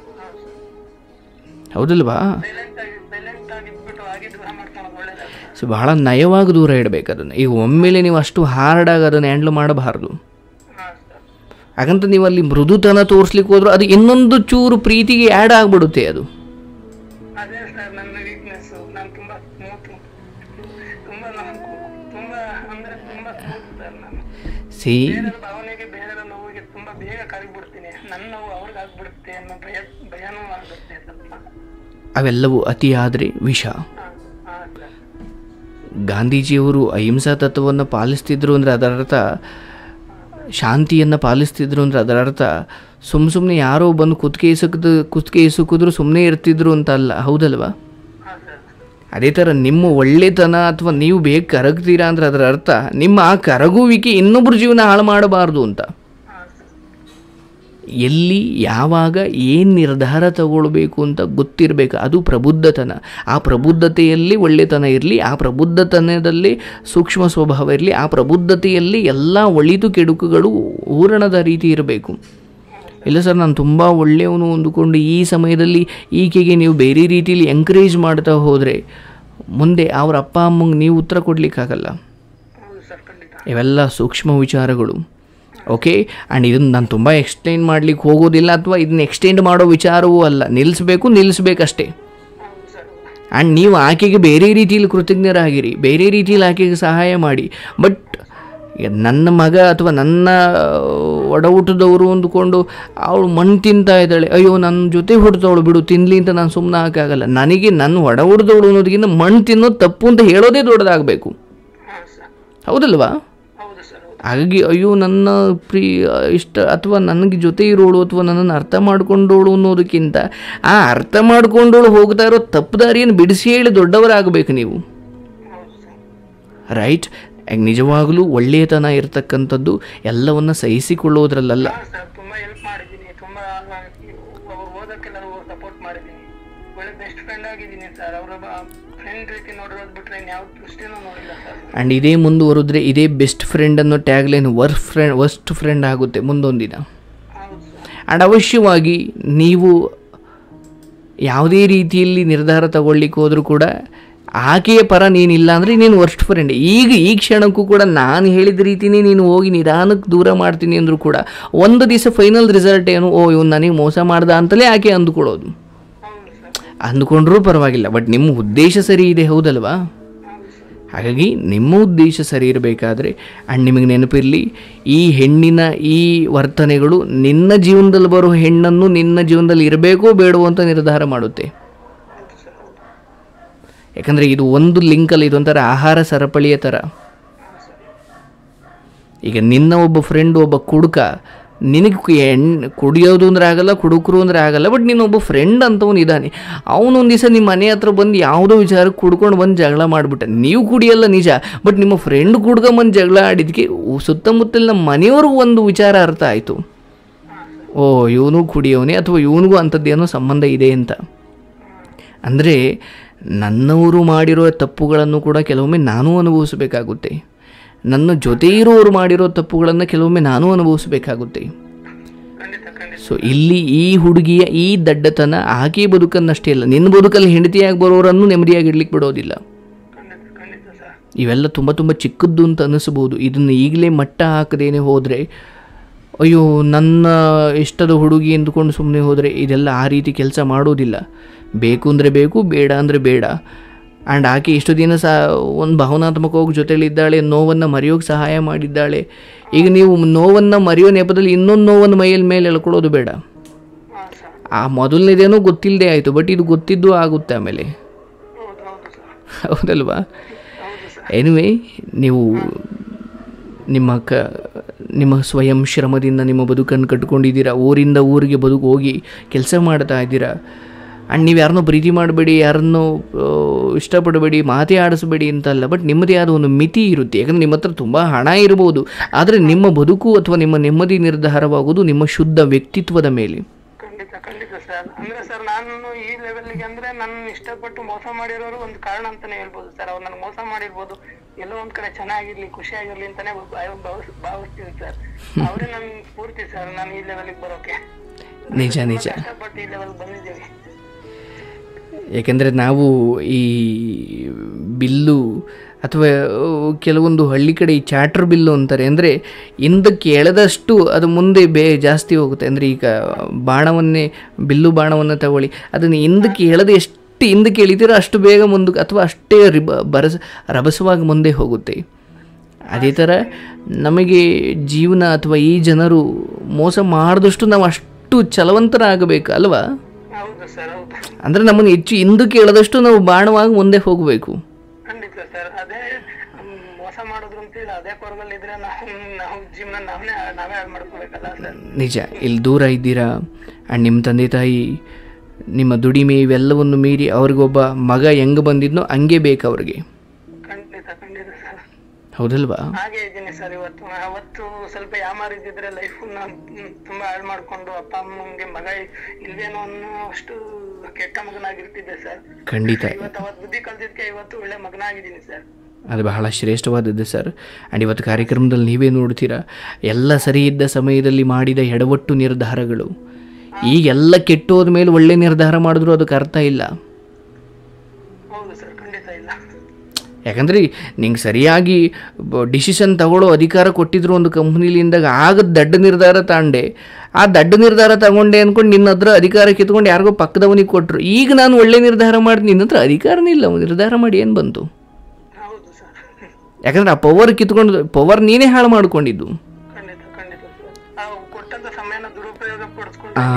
ಹೌದಲ್ವಾ ಸೈಲೆಂಟ್ ಆಗಿ ಸೈಲೆಂಟ್ ಆಗಿ ಇದ್ಬಿಟ್ಟು ಹಾಗೆ ದೂರ ಮಾಡ್ಕೊಳ್ಳೋದು ಒಳ್ಳೇದಾಗ್ತದೆ ಸೊ ಭಾಳ ನಯವಾಗಿ ದೂರ ಇಡಬೇಕು ಅದನ್ನು ಈಗ ಒಮ್ಮೆಲೆ ನೀವು ಅಷ್ಟು ಹಾರ್ಡಾಗಿ ಅದನ್ನು ಹ್ಯಾಂಡ್ಲ್ ಮಾಡಬಾರ್ದು ಹಾ ಸರ್ ಹಾಗಂತ ನೀವು ಅಲ್ಲಿ ಮೃದುತನ ತೋರಿಸ್ಲಿಕ್ಕೆ ಹೋದ್ರೂ ಅದು ಇನ್ನೊಂದು ಚೂರು ಪ್ರೀತಿಗೆ ಆ್ಯಡ್ ಆಗಿಬಿಡುತ್ತೆ ಅದು ಅದೇ ಸರ್ ನನ್ನ ವೀಕ್ನೆಸ್ ನಾನು ತುಂಬಾ ಸ್ಮೂತ್ ತುಂಬಾ ನಾನು ತುಂಬಾ ಅಂದ್ರೆ ತುಂಬಾ ಸ್ಮೂತ್ ಸರ್ ನಾನು ಸಿ ಬೇರೆಯವ್ರ ಭಾವನೆಗೆ ಬೇರೆಯವ್ರ ನೋವಿಗೆ ತುಂಬಾ ಬೇಗ ಕರಗ್ಬಿಡ್ತೀನಿ ನನ್ನ ನೋವು ಅವ್ರಿಗೆ ಆಗ್ಬಿಡುತ್ತೆ ಅನ್ನೋ ಭಯ ಭಯನೂ ಆಗುತ್ತೆ ಸ್ವಲ್ಪ ಅವೆಲ್ಲವೂ ಅತಿಯಾದರೆ ವಿಷ ಹಾ ಹಾ ಸರ್ ಗಾಂಧೀಜಿಯವರು ಅಹಿಂಸಾ ತತ್ವವನ್ನು ಪಾಲಿಸ್ತಿದ್ರು ಅಂದರೆ ಅದರ ಅರ್ಥ ಶಾಂತಿಯನ್ನು ಪಾಲಿಸ್ತಿದ್ರು ಅಂದರೆ ಅದರ ಅರ್ಥ ಸುಮ್ಮ ಸುಮ್ಮನೆ ಯಾರೋ ಬಂದು ಕುತ್ತಿಗೆ ಇಸುಕಿದು ಕುತ್ತಿಗೆ ಇಸುಕಿದ್ರು ಸುಮ್ಮನೆ ಇರ್ತಿದ್ರು ಅಂತ ಅಲ್ಲ ಹೌದಲ್ವಾ ಹಾ ಸರ್ ಅದೇ ಥರ ನಿಮ್ಮ ಒಳ್ಳೆತನ ಅಥವಾ ನೀವು ಬೇಗ ಕರಗ್ತೀರಾ ಅಂದರೆ ಅದರ ಅರ್ಥ ನಿಮ್ಮ ಆ ಕರಗುವಿಕೆ ಇನ್ನೊಬ್ಬರ ಜೀವನ ಹಾಳು ಮಾಡಬಾರ್ದು ಅಂತ ಹಾ ಸರ್ ಎಲ್ಲಿ ಯಾವಾಗ ಏನು ನಿರ್ಧಾರ ತಗೊಳ್ಬೇಕು ಅಂತ ಗೊತ್ತಿರಬೇಕು ಅದು ಪ್ರಬುದ್ಧತನ ಆ ಪ್ರಬುದ್ಧತೆಯಲ್ಲಿ ಒಳ್ಳೆತನ ಇರಲಿ ಆ ಪ್ರಬುದ್ಧತನದಲ್ಲಿ ಸೂಕ್ಷ್ಮ ಸ್ವಭಾವ ಇರಲಿ ಆ ಪ್ರಬುದ್ಧತೆಯಲ್ಲಿ ಎಲ್ಲ ಒಳಿತು ಕೆಡುಕುಗಳು ಹೂರಣದ ರೀತಿ ಇರಬೇಕು ಇಲ್ಲ ಸರ್ ನಾನು ತುಂಬ ಒಳ್ಳೆಯವನು ಅಂದುಕೊಂಡು ಈ ಸಮಯದಲ್ಲಿ ಈಕೆಗೆ ನೀವು ಬೇರೆ ರೀತಿಯಲ್ಲಿ ಎಂಕರೇಜ್ ಮಾಡ್ತಾ ಹೋದರೆ ಮುಂದೆ ಅವ್ರ ಅಪ್ಪ ಅಮ್ಮಂಗೆ ನೀವು ಉತ್ತರ ಕೊಡಲಿಕ್ಕಾಗಲ್ಲ ಹೌದು ಸರ್ ಖಂಡಿತ ಇವೆಲ್ಲ ಸೂಕ್ಷ್ಮ ವಿಚಾರಗಳು ಓಕೆ ಆ್ಯಂಡ್ ಇದನ್ನು ನಾನು ತುಂಬ ಎಕ್ಸ್ಪ್ಲೈನ್ ಮಾಡ್ಲಿಕ್ಕೆ ಹೋಗೋದಿಲ್ಲ ಅಥವಾ ಇದನ್ನ ಎಕ್ಸ್ಟೆಂಡ್ ಮಾಡೋ ವಿಚಾರವೂ ಅಲ್ಲ ನಿಲ್ಲಿಸ್ಬೇಕು ನಿಲ್ಲಿಸ್ಬೇಕಷ್ಟೇ ಹೌದು ಸರ್ ಆ್ಯಂಡ್ ನೀವು ಆಕೆಗೆ ಬೇರೆ ರೀತಿಯಲ್ಲಿ ಕೃತಜ್ಞರಾಗಿರಿ ಬೇರೆ ರೀತಿಯಲ್ಲಿ ಆಕೆಗೆ ಸಹಾಯ ಮಾಡಿ ಬಟ್ ನನ್ನ ಮಗ ಅಥವಾ ನನ್ನ ಒಡ ಹುಟ್ಟಿದವರು ಅಂದುಕೊಂಡು ಅವಳು ಮಣ್ಣು ತಿಂತಾ ಇದ್ದಾಳೆ ಅಯ್ಯೋ ನನ್ನ ಜೊತೆ ಹುಡ್ತವಳು ಬಿಡು ತಿನ್ನಲಿ ಅಂತ ನಾನು ಸುಮ್ಮನೆ ಹಾಕಾಗಲ್ಲ ನನಗೆ ನನ್ನ ಒಡ ಹುಟ್ಟಿದವಳು ಅನ್ನೋದಕ್ಕಿಂತ ಮಣ್ಣು ತಿನ್ನೋದು ತಪ್ಪು ಅಂತ ಹೇಳೋದೇ ದೊಡ್ಡದಾಗಬೇಕು ಹಾ ಸರ್ ಹೌದಲ್ವಾ ಹೌದು ಸರ್ ಹೌದು ಹಾಗಾಗಿ ಅಯ್ಯೋ ನನ್ನ ಪ್ರೀ ಇಷ್ಟ ಅಥವಾ ನನಗೆ ಜೊತೆ ಇರೋಳು ಅಥವಾ ನನ್ನನ್ನು ಅರ್ಥ ಮಾಡ್ಕೊಂಡೋಳು ಅನ್ನೋದಕ್ಕಿಂತ ಆ ಅರ್ಥ ಮಾಡ್ಕೊಂಡೋಳು ಹೋಗ್ತಾ ಇರೋ ತಪ್ಪು ದಾರಿಯನ್ನು ಬಿಡಿಸಿ ಹೇಳಿ ದೊಡ್ಡವರಾಗಬೇಕು ನೀವು ಹೌದು ಸರ್ ರೈಟ್ ನಿಜವಾಗಲೂ ಒಳ್ಳೆಯತನ ಇರತಕ್ಕಂಥದ್ದು ಎಲ್ಲವನ್ನ ಸಹಿಸಿಕೊಳ್ಳೋದ್ರಲ್ಲಲ್ಲ ಹಾ ಸರ್ ತುಂಬಾ ಹೆಲ್ಪ್ ಮಾಡಿದ್ದೀನಿ ತುಂಬಾ ಅವ್ರು ಓದಕ್ಕೆಲ್ಲ ಸಪೋರ್ಟ್ ಮಾಡಿದ್ದೀನಿ ಒಳ್ಳೆ ಬೆಸ್ಟ್ ಫ್ರೆಂಡ್ ಆಗಿದ್ದೀನಿ ಸರ್ ಅವರ ಫ್ರೆಂಡ್ ರೀತಿ ನೋಡಿರೋದು ಬಿಟ್ರೆ ಯಾವ ದೃಷ್ಟಿನೂ ನೋಡಿಲ್ಲ ಸರ್ ಆ್ಯಂಡ್ ಇದೇ ಮುಂದುವರೆದ್ರೆ ಇದೇ ಬೆಸ್ಟ್ ಫ್ರೆಂಡ್ ಅನ್ನೋ tagline worst friend worst friend ಆಗುತ್ತೆ ಮುಂದೊಂದಿನ ಹೌದು ಸರ್ ಆ್ಯಂಡ್ ಅವಶ್ಯವಾಗಿ ನೀವು ಯಾವುದೇ ರೀತಿಯಲ್ಲಿ ನಿರ್ಧಾರ ತಗೊಳ್ಳಿಕ್ಕೆ ಹೋದರೂ ಕೂಡ ಆಕೆಯ ಪರ ನೀನಿಲ್ಲ ಅಂದರೆ ನೀನು ವರ್ಸ್ಟ್ ಫ್ರೆಂಡ್ ಈಗ ಈ ಕ್ಷಣಕ್ಕೂ ಕೂಡ ನಾನು ಹೇಳಿದ ರೀತಿನೇ ನೀನು ಹೋಗಿ ನಿಧಾನಕ್ಕೆ ದೂರ ಮಾಡ್ತೀನಿ ಅಂದರೂ ಕೂಡ ಒಂದು ದಿವಸ ಫೈನಲ್ ರಿಸಲ್ಟ್ ಏನು ಓ ಇವನು ನನಗೆ ಮೋಸ ಮಾಡ್ದ ಅಂತಲೇ ಆಕೆ ಅಂದುಕೊಳ್ಳೋದು ಹೌದು ಸರ್ ಅಂದುಕೊಂಡ್ರೂ ಪರವಾಗಿಲ್ಲ ಬಟ್ ನಿಮ್ಮ ಉದ್ದೇಶ ಸರಿ ಇದೆ ಹೌದಲ್ವಾ ಹೌದು ಸರ್ ಹಾಗಾಗಿ ನಿಮ್ಮ ಉದ್ದೇಶ ಸರಿ ಇರಬೇಕಾದ್ರೆ ಆ್ಯಂಡ್ ನಿಮಗೆ ನೆನಪಿರಲಿ ಈ ಹೆಣ್ಣಿನ ಈ ವರ್ತನೆಗಳು ನಿನ್ನ ಜೀವನದಲ್ಲಿ ಬರೋ ಹೆಣ್ಣನ್ನು ನಿನ್ನ ಜೀವನದಲ್ಲಿ ಇರಬೇಕೋ ಬೇಡವೋ ಅಂತ ನಿರ್ಧಾರ ಮಾಡುತ್ತೆ ಹೌದು ಸರ್ ಹೌದು ಯಾಕಂದರೆ ಇದು ಒಂದು ಲಿಂಕಲ್ಲಿ ಇದೊಂಥರ ಆಹಾರ ಸರಪಳಿಯ ಥರ ಈಗ ನಿನ್ನ ಒಬ್ಬ ಫ್ರೆಂಡ್ ಒಬ್ಬ ಕುಡುಕ ನಿನಗೆ ಎಣ್ಣೆ ಕುಡಿಯೋದು ಅಂದ್ರೆ ಆಗಲ್ಲ ಕುಡುಕರು ಅಂದ್ರೆ ಆಗಲ್ಲ ಬಟ್ ನೀನು ಒಬ್ಬ ಫ್ರೆಂಡ್ ಅಂತವನು ಇದ್ದಾನೆ ಅವನೊಂದು ದಿವಸ ನಿಮ್ಮ ಮನೆ ಹತ್ರ ಬಂದು ಯಾವುದೋ ವಿಚಾರಕ್ಕೆ ಕುಡ್ಕೊಂಡು ಬಂದು ಜಗಳ ಮಾಡಿಬಿಟ್ಟ ನೀವು ಕುಡಿಯಲ್ಲ ನಿಜ ಬಟ್ ನಿಮ್ಮ ಫ್ರೆಂಡ್ ಕುಡ್ಕೊಂಬಂದು ಜಗಳ ಆಡಿದ್ದಕ್ಕೆ ಸುತ್ತಮುತ್ತಲಿನ ಮನೆಯವ್ರಿಗೂ ಒಂದು ವಿಚಾರ ಅರ್ಥ ಆಯಿತು ಓ ಇವನು ಕುಡಿಯೋನೆ ಅಥವಾ ಇವನಿಗೂ ಅಂಥದ್ದೇನೋ ಸಂಬಂಧ ಇದೆ ಅಂತ ಅಂದರೆ ನನ್ನವರು ಮಾಡಿರೋ ತಪ್ಪುಗಳನ್ನು ಕೂಡ ಕೆಲವೊಮ್ಮೆ ನಾನೂ ಅನುಭವಿಸಬೇಕಾಗುತ್ತೆ ನನ್ನ ಜೊತೆ ಇರೋರು ಮಾಡಿರೋ ತಪ್ಪುಗಳನ್ನು ಕೆಲವೊಮ್ಮೆ ನಾನೂ ಅನುಭವಿಸಬೇಕಾಗುತ್ತೆ ಖಂಡಿತ ಖಂಡಿತ ಸೊ ಇಲ್ಲಿ ಈ ಹುಡುಗಿಯ ಈ ದಡ್ಡತನ ಆಕೆ ಬದುಕನ್ನಷ್ಟೇ ಅಲ್ಲ ನಿನ್ನ ಬದುಕಲ್ಲಿ ಹೆಂಡತಿಯಾಗಿ ಬರೋರನ್ನು ನೆಮ್ಮದಿಯಾಗಿ ಇಡ್ಲಿಕ್ಕೆ ಬಿಡೋದಿಲ್ಲ ಖಂಡಿತ ಖಂಡಿತ ಸರ್ ಇವೆಲ್ಲ ತುಂಬ ತುಂಬ ಚಿಕ್ಕದ್ದು ಅಂತ ಅನ್ನಿಸ್ಬೋದು ಇದನ್ನು ಈಗಲೇ ಮಟ್ಟ ಹಾಕದೇನೆ ಹೋದರೆ ಅಯ್ಯೋ ನನ್ನ ಇಷ್ಟದ ಹುಡುಗಿ ಎಂದುಕೊಂಡು ಸುಮ್ಮನೆ ಹೋದರೆ ಇದೆಲ್ಲ ಆ ರೀತಿ ಕೆಲಸ ಮಾಡೋದಿಲ್ಲ ಬೇಕು ಅಂದರೆ ಬೇಕು ಬೇಡ ಅಂದರೆ ಬೇಡ ಆ್ಯಂಡ್ ಆಕೆ ಇಷ್ಟು ದಿನ ಸಹ ಒಂದು ಭಾವನಾತ್ಮಕವಾಗಿ ಜೊತೆಲಿದ್ದಾಳೆ ನೋವನ್ನು ಮರೆಯೋಕೆ ಸಹಾಯ ಮಾಡಿದ್ದಾಳೆ ಈಗ ನೀವು ನೋವನ್ನು ಮರೆಯೋ ನೆಪದಲ್ಲಿ ಇನ್ನೊಂದು ನೋವನ್ನು ಮೈಯಲ್ಲಿ ಮೇಲೆ ಎಳ್ಕೊಳ್ಳೋದು ಬೇಡ ಹಾಂ ಸರ್ ಆ ಮೊದಲನೇದೇನೋ ಗೊತ್ತಿಲ್ಲದೆ ಆಯಿತು ಬಟ್ ಇದು ಗೊತ್ತಿದ್ದು ಆಗುತ್ತೆ ಆಮೇಲೆ ಹೌದು ಹೌದು ಸರ್ ಹೌದಲ್ವಾ ಹೌದು ಸರ್ ಎನಿವೆ ನೀವು ನಿಮ್ಮ ಕ ನಿಮ್ಮ ಸ್ವಯಂ ಶ್ರಮದಿಂದ ನಿಮ್ಮ ಬದುಕನ್ನು ಕಟ್ಕೊಂಡಿದ್ದೀರಾ ಊರಿಂದ ಊರಿಗೆ ಬದುಕು ಹೋಗಿ ಕೆಲಸ ಮಾಡ್ತಾ ಇದ್ದೀರಾ ಆ್ಯಂಡ್ ನೀವು ಯಾರನ್ನೂ ಪ್ರೀತಿ ಮಾಡಬೇಡಿ ಯಾರನ್ನೂ ಆ, ಇಷ್ಟಪಡಬೇಡಿ ಮಾತೇ ಆಡಿಸಬೇಡಿ ಅಂತಲ್ಲ ಬಟ್ ನಿಮ್ಮದೇ ಆದ ಒಂದು ಮಿತಿ ಇರುತ್ತೆ ಯಾಕಂದರೆ ನಿಮ್ಮ ಹತ್ರ ತುಂಬ ಹಣ ಇರ್ಬೋದು ಆದರೆ ನಿಮ್ಮ ಬದುಕು ಅಥವಾ ನಿಮ್ಮ ನೆಮ್ಮದಿ ನಿರ್ಧಾರವಾಗುವುದು ನಿಮ್ಮ ಶುದ್ಧ ವ್ಯಕ್ತಿತ್ವದ ಮೇಲೆ ಖಂಡಿತ ಖಂಡಿತ ಸರ್ ಅಂದ್ರೆ ಸರ್ ನಾನು ಈ ಲೆವೆಲ್ಗೆ ಅಂದ್ರೆ ನನ್ನ ಇಷ್ಟಪಟ್ಟು ಮೋಸ ಮಾಡಿರೋರು ಒಂದು ಕಾರಣ ಅಂತಾನೆ ಹೇಳ್ಬೋದು ಸರ್ ಅವ್ರು ನನಗೆ ಮೋಸ ಮಾಡಿರ್ಬೋದು ಎಲ್ಲೋ ಒಂದ್ ಕಡೆ ಚೆನ್ನಾಗಿರ್ಲಿ ಖುಷಿಯಾಗಿರ್ಲಿ ಅಂತಾನೆ ಭಾವ- ಭಾವಿಸ್- ಭಾವಿಸ್ತೀನಿ ಸರ್ ಅವರೇ ನನ್ ಪೂರ್ತಿ ಸರ್ ನಾನು ಈ ಲೆವೆಲ್ಗೆ ಬರೋಕೆ ನಿಜ ನಿಜ ಕಷ್ಟಪಟ್ಟು ಈ ಲೆವೆಲ್ ಬಂದಿದ್ದೀವಿ ಏಕೆಂದರೆ ನಾವು ಈ ಬಿಲ್ಲು ಅಥವಾ ಕೆಲವೊಂದು ಹಳ್ಳಿ ಕಡೆ ಈ ಚಾಟ್ರ್ ಬಿಲ್ಲು ಅಂತಾರೆ ಅಂದರೆ ಹಿಂದಕ್ಕೆ ಎಳೆದಷ್ಟು ಅದು ಮುಂದೆ ಬೇ ಜಾಸ್ತಿ ಹೋಗುತ್ತೆ ಅಂದರೆ ಈಗ ಬಾಣವನ್ನೇ ಬಿಲ್ಲು ಬಾಣವನ್ನು ತಗೊಳ್ಳಿ ಅದನ್ನು ಹಿಂದಕ್ಕೆ ಎಳೆದು ಎಷ್ಟು ಹಿಂದಕ್ಕೆ ಎಳಿತೀರೋ ಅಷ್ಟು ಬೇಗ ಮುಂದಕ್ಕೆ ಅಥವಾ ಅಷ್ಟೇ ರಿಬ ಬರಸ ರಭಸವಾಗಿ ಮುಂದೆ ಹೋಗುತ್ತೆ ಅದೇ ಥರ ನಮಗೆ ಜೀವನ ಅಥವಾ ಈ ಜನರು ಮೋಸ ಮಾಡಿದಷ್ಟು ನಾವು ಅಷ್ಟು ಛಲವಂತರಾಗಬೇಕು ಅಲ್ವಾ ಹೌದು ಸರ್ ಹೌದು ಅಂದರೆ ನಮ್ಮನ್ನು ಹೆಚ್ಚು ಹಿಂದಕ್ಕೆ ಎಳೆದಷ್ಟು ನಾವು ಬಾಣವಾಗಿ ಮುಂದೆ ಹೋಗಬೇಕು ಖಂಡಿತ ಸರ್ ಅದೇ ಹ್ಮ್, ಮೋಸ ಮಾಡಿದ್ರು ಅಂತೇಳಿ ಅದೇ ಕೊರಗಲ್ಲಿ ಇದ್ರೆ ನಾವು ನಾವು ಜೀವನ ನಾವೇ ನಾವೇ ಹಾಳು ಮಾಡ್ಕೋಬೇಕಲ್ಲ ಸರ್ ನಿಜ ಇಲ್ಲಿ ದೂರ ಇದ್ದೀರಾ ಆ್ಯಂಡ್ ನಿಮ್ಮ ತಂದೆ ತಾಯಿ ನಿಮ್ಮ ದುಡಿಮೆ ಇವೆಲ್ಲವನ್ನು ಮೀರಿ ಅವ್ರಿಗೊಬ್ಬ ಮಗ ಹೆಂಗೆ ಬಂದಿದ್ನೋ ಹಂಗೆ ಬೇಕು ಅವ್ರಿಗೆ ಖಂಡಿತ ಖಂಡಿತ ಸರ್ ಹೌದಲ್ವಾ ಹಾಗೆ ಇದ್ದೀನಿ ಸರ್ ಇವತ್ತು ಅವತ್ತು ಸ್ವಲ್ಪ ಯಾಮಾರಿದ್ದಿದ್ರೆ ಲೈಫ್ ತುಂಬಾ ಹಾಳು ಮಾಡ್ಕೊಂಡು ಅಪ್ಪ ಅಮ್ಮಂಗೆ ಮಗ ಇಲ್ವೇನೋ ಅನ್ನೋ ಅಷ್ಟು ಕೆಟ್ಟ ಮಗನಾಗಿರ್ತಿದ್ದೆ ಸರ್ ಖಂಡಿತ ಇವತ್ತು ಅವತ್ತು ಬುದ್ಧಿ ಕಲ್ತಿದ್ಕೆ ಇವತ್ತು ಒಳ್ಳೆ ಮಗನಾಗಿದ್ದೀನಿ ಸರ್ ಅದು ಬಹಳ ಶ್ರೇಷ್ಠವಾದದ್ದು ಸರ್ ಆ್ಯಂಡ್ ಇವತ್ತು ಕಾರ್ಯಕ್ರಮದಲ್ಲಿ ನೀವೇ ನೋಡ್ತೀರಾ ಎಲ್ಲ ಸರಿ ಇದ್ದ ಸಮಯದಲ್ಲಿ ಮಾಡಿದ ಎಡವಟ್ಟು ನಿರ್ಧಾರಗಳು ಈಗೆಲ್ಲ ಕೆಟ್ಟೋದ ಮೇಲೆ ಒಳ್ಳೆ ನಿರ್ಧಾರ ಮಾಡಿದ್ರು ಅದಕ್ಕೆ ಅರ್ಥ ಇಲ್ಲ ಹೌದು ಸರ್ ಖಂಡಿತ ಇಲ್ಲ ಯಾಕಂದರೆ ನಿಂಗೆ ಸರಿಯಾಗಿ ಡಿಸಿಷನ್ ತಗೊಳ್ಳೋ ಅಧಿಕಾರ ಕೊಟ್ಟಿದ್ರು ಒಂದು ಕಂಪ್ನಿಲಿಂದಾಗ ಆಗ ದಡ್ಡ ನಿರ್ಧಾರ ತಗೊಂಡೆ ಆ ದಡ್ಡ ನಿರ್ಧಾರ ತಗೊಂಡೆ ಅಂದ್ಕೊಂಡು ನಿನ್ನ ಹತ್ರ ಅಧಿಕಾರ ಕಿತ್ಕೊಂಡು ಯಾರಿಗೋ ಪಕ್ಕದವನಿಗೆ ಕೊಟ್ಟರು ಈಗ ನಾನು ಒಳ್ಳೆ ನಿರ್ಧಾರ ಮಾಡಿ ನಿನ್ನ ಹತ್ರ ಅಧಿಕಾರನೇ ಇಲ್ಲ ನಿರ್ಧಾರ ಮಾಡಿ ಏನು ಬಂತು ಹೌದು ಸರ್ ಯಾಕಂದ್ರೆ ಆ ಪವರ್ ಕಿತ್ಕೊಂಡು ಪವರ್ ನೀನೇ ಹಾಳು ಮಾಡ್ಕೊಂಡಿದ್ದು ಖಂಡಿತ ಖಂಡಿತ ಸರ್ ನಾವು ಕೊಟ್ಟಂತ ಸಮಯನ ದುರುಪಯೋಗ ಪಡಿಸ್ಕೊಂಡು ಆ,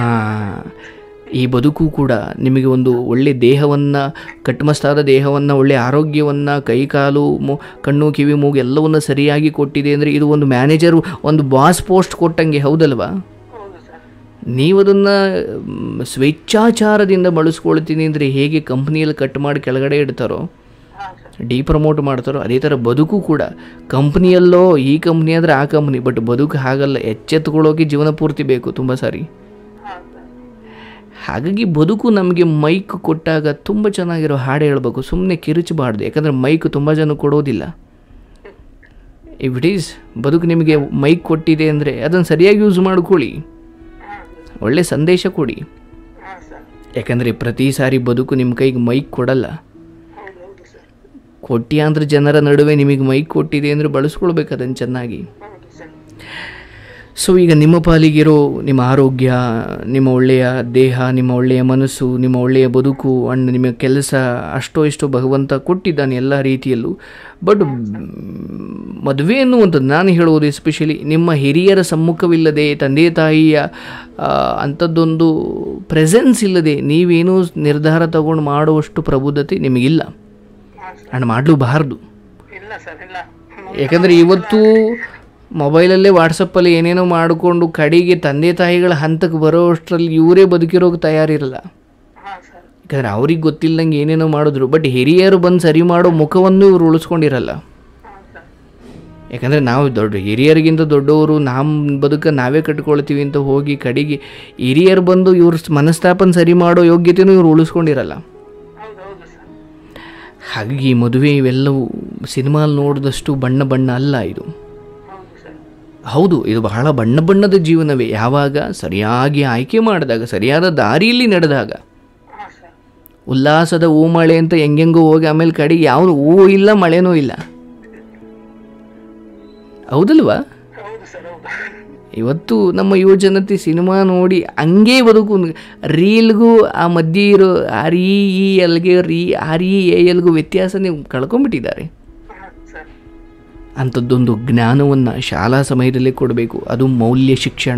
ಈ ಬದುಕು ಕೂಡ ನಿಮಗೆ ಒಂದು ಒಳ್ಳೆ ದೇಹವನ್ನು ಕಟ್ಮಸ್ತಾದ ದೇಹವನ್ನು ಒಳ್ಳೆ ಆರೋಗ್ಯವನ್ನು ಕೈಕಾಲು ಮು ಕಣ್ಣು ಕಿವಿ ಮೂಗು ಎಲ್ಲವನ್ನು ಸರಿಯಾಗಿ ಕೊಟ್ಟಿದೆ ಅಂದರೆ ಇದು ಒಂದು ಮ್ಯಾನೇಜರ್ ಒಂದು ಬಾಸ್ ಪೋಸ್ಟ್ ಕೊಟ್ಟಂಗೆ ಹೌದಲ್ವಾ ಹೌದು ಸರ್ ನೀವು ಅದನ್ನು ಸ್ವೇಚ್ಛಾಚಾರದಿಂದ ಬಳಸ್ಕೊಳ್ತೀನಿ ಅಂದರೆ ಹೇಗೆ ಕಂಪ್ನಿಯಲ್ಲಿ ಕಟ್ ಮಾಡಿ ಕೆಳಗಡೆ ಇಡ್ತಾರೋ ಹಾ ಸರ್ ಡಿ ಪ್ರಮೋಟ್ ಮಾಡ್ತಾರೋ ಅದೇ ಥರ ಬದುಕು ಕೂಡ ಕಂಪ್ನಿಯಲ್ಲೋ ಈ ಕಂಪ್ನಿ ಆದರೆ ಆ ಕಂಪ್ನಿ ಬಟ್ ಬದುಕು ಹಾಗಲ್ಲ ಎಚ್ಚೆತ್ತುಕೊಳ್ಳೋಕೆ ಜೀವನ ಪೂರ್ತಿ ಬೇಕು ತುಂಬ ಸಾರಿ ಹಾ ಸರ್ ಹಾಗಾಗಿ ಬದುಕು ನಮಗೆ ಮೈಕ್ ಕೊಟ್ಟಾಗ ತುಂಬ ಚೆನ್ನಾಗಿರೋ ಹಾಡು ಹೇಳಬೇಕು ಸುಮ್ಮನೆ ಕಿರುಚಬಾರ್ದು ಯಾಕಂದರೆ ಮೈಕ್ ತುಂಬ ಜನ ಕೊಡೋದಿಲ್ಲ ಇಫ್ ಇಟ್ ಈಸ್ ಬದುಕು ನಿಮಗೆ ಮೈಕ್ ಕೊಟ್ಟಿದೆ ಅಂದರೆ ಅದನ್ನು ಸರಿಯಾಗಿ ಯೂಸ್ ಮಾಡ್ಕೊಳ್ಳಿ ಹಾ ಒಳ್ಳೆ ಸಂದೇಶ ಕೊಡಿ ಹಾ ಸರ್ ಯಾಕಂದರೆ ಪ್ರತಿ ಸಾರಿ ಬದುಕು ನಿಮ್ಮ ಕೈಗೆ ಮೈಕ್ ಕೊಡಲ್ಲ ಹೌದು ಹೌದು ಸರ್ ಕೋಟ್ಯಾಂತರ ಜನರ ನಡುವೆ ನಿಮಗೆ ಮೈಕ್ ಕೊಟ್ಟಿದೆ ಅಂದರೆ ಬಳಸ್ಕೊಳ್ಬೇಕು ಅದನ್ನು ಚೆನ್ನಾಗಿ ಹೌದು ಸರ್ ಸೊ ಈಗ ನಿಮ್ಮ ಪಾಲಿಗಿರೋ ನಿಮ್ಮ ಆರೋಗ್ಯ ನಿಮ್ಮ ಒಳ್ಳೆಯ ದೇಹ ನಿಮ್ಮ ಒಳ್ಳೆಯ ಮನಸ್ಸು ನಿಮ್ಮ ಒಳ್ಳೆಯ ಬದುಕು ಅಂಡ್ ನಿಮ್ಮ ಕೆಲಸ ಅಷ್ಟೋ ಇಷ್ಟೋ ಭಗವಂತ ಕೊಟ್ಟಿದ್ದಾನೆ ಎಲ್ಲ ರೀತಿಯಲ್ಲೂ ಬಟ್ ಮದುವೆ ಅನ್ನುವಂಥದ್ದು ನಾನು ಹೇಳುವುದು ಎಸ್ಪೆಷಲಿ ನಿಮ್ಮ ಹಿರಿಯರ ಸಮ್ಮುಖವಿಲ್ಲದೆ ತಂದೆ ತಾಯಿಯ ಆ, ಅಂಥದ್ದೊಂದು ಪ್ರೆಸೆನ್ಸ್ ಇಲ್ಲದೆ ನೀವೇನೂ ನಿರ್ಧಾರ ತಗೊಂಡು ಮಾಡುವಷ್ಟು ಪ್ರಬುದ್ಧತೆ ನಿಮಗಿಲ್ಲ ಹಾ ಸರ್ ಅಂಡ್ ಮಾಡಲೂಬಾರ್ದು ಇಲ್ಲ ಸರ್ ಇಲ್ಲ ಯಾಕಂದರೆ ಇವತ್ತು ಮೊಬೈಲಲ್ಲೇ ವಾಟ್ಸಪ್ಪಲ್ಲಿ ಏನೇನೋ ಮಾಡಿಕೊಂಡು ಕಡೆಗೆ ತಂದೆ ತಾಯಿಗಳ ಹಂತಕ್ಕೆ ಬರೋ ಅಷ್ಟರಲ್ಲಿ ಇವರೇ ಬದುಕಿರೋಕೆ ತಯಾರಿರಲ್ಲ ಹಾ ಸರ್ ಯಾಕಂದರೆ ಅವ್ರಿಗೆ ಗೊತ್ತಿಲ್ಲದಂಗೆ ಏನೇನೋ ಮಾಡಿದ್ರು ಬಟ್ ಹಿರಿಯರು ಬಂದು ಸರಿ ಮಾಡೋ ಮುಖವನ್ನು ಇವ್ರು ಉಳಿಸ್ಕೊಂಡಿರಲ್ಲ ಹಾ ಸರ್ ಯಾಕಂದರೆ ನಾವು ದೊಡ್ಡ ಹಿರಿಯರಿಗಿಂತ ದೊಡ್ಡವರು ನಮ್ಮ ಬದುಕ ನಾವೇ ಕಟ್ಕೊಳ್ತೀವಿ ಅಂತ ಹೋಗಿ ಕಡೆಗೆ ಹಿರಿಯರು ಬಂದು ಇವ್ರ ಮನಸ್ತಾಪನ ಸರಿ ಮಾಡೋ ಯೋಗ್ಯತೆಯೂ ಇವ್ರು ಉಳಿಸ್ಕೊಂಡಿರಲ್ಲ ಹೌದು ಹೌದು ಸರ್ ಹಾಗಾಗಿ ಈ ಮದುವೆ ಇವೆಲ್ಲವೂ ಸಿನಿಮಾಲ್ ನೋಡಿದಷ್ಟು ಬಣ್ಣ ಬಣ್ಣ ಅಲ್ಲ ಇದು ಹೌದು ಸರ್ ಹೌದು ಇದು ಬಹಳ ಬಣ್ಣ ಬಣ್ಣದ ಜೀವನವೇ ಯಾವಾಗ ಸರಿಯಾಗಿ ಆಯ್ಕೆ ಮಾಡಿದಾಗ ಸರಿಯಾದ ದಾರಿಯಲ್ಲಿ ನಡೆದಾಗ ಹಾ ಸರ್ ಉಲ್ಲಾಸದ ಹೂ ಮಳೆ ಅಂತ ಹೆಂಗೆಂಗೋ ಹೋಗಿ ಆಮೇಲೆ ಕಡೆಗೆ ಯಾವುದು ಹೂ ಇಲ್ಲ ಮಳೆನೂ ಇಲ್ಲ ಹೌದಲ್ವಾ ಹೌದು ಸರ್ ಹೌದು ಇವತ್ತು ನಮ್ಮ ಯುವಜನತೆ ಸಿನಿಮಾ ನೋಡಿ ಹಂಗೇ ಬದುಕು ರೀಲ್ಗೂ ಆ ಮಧ್ಯೆ ಇರೋ ಆರ್ ಇ ಇ ಎಲ್ಗೆ ರೀ ಆರ್ ಇ ಎ ಎಲ್ಗೂ ವ್ಯತ್ಯಾಸ ನೀವು ಕಳ್ಕೊಂಬಿಟ್ಟಿದ್ದಾರೆ ಹಾ ಸರ್ ಅಂಥದ್ದೊಂದು ಜ್ಞಾನವನ್ನು ಶಾಲಾ ಸಮಯದಲ್ಲೇ ಕೊಡಬೇಕು ಅದು ಮೌಲ್ಯ ಶಿಕ್ಷಣ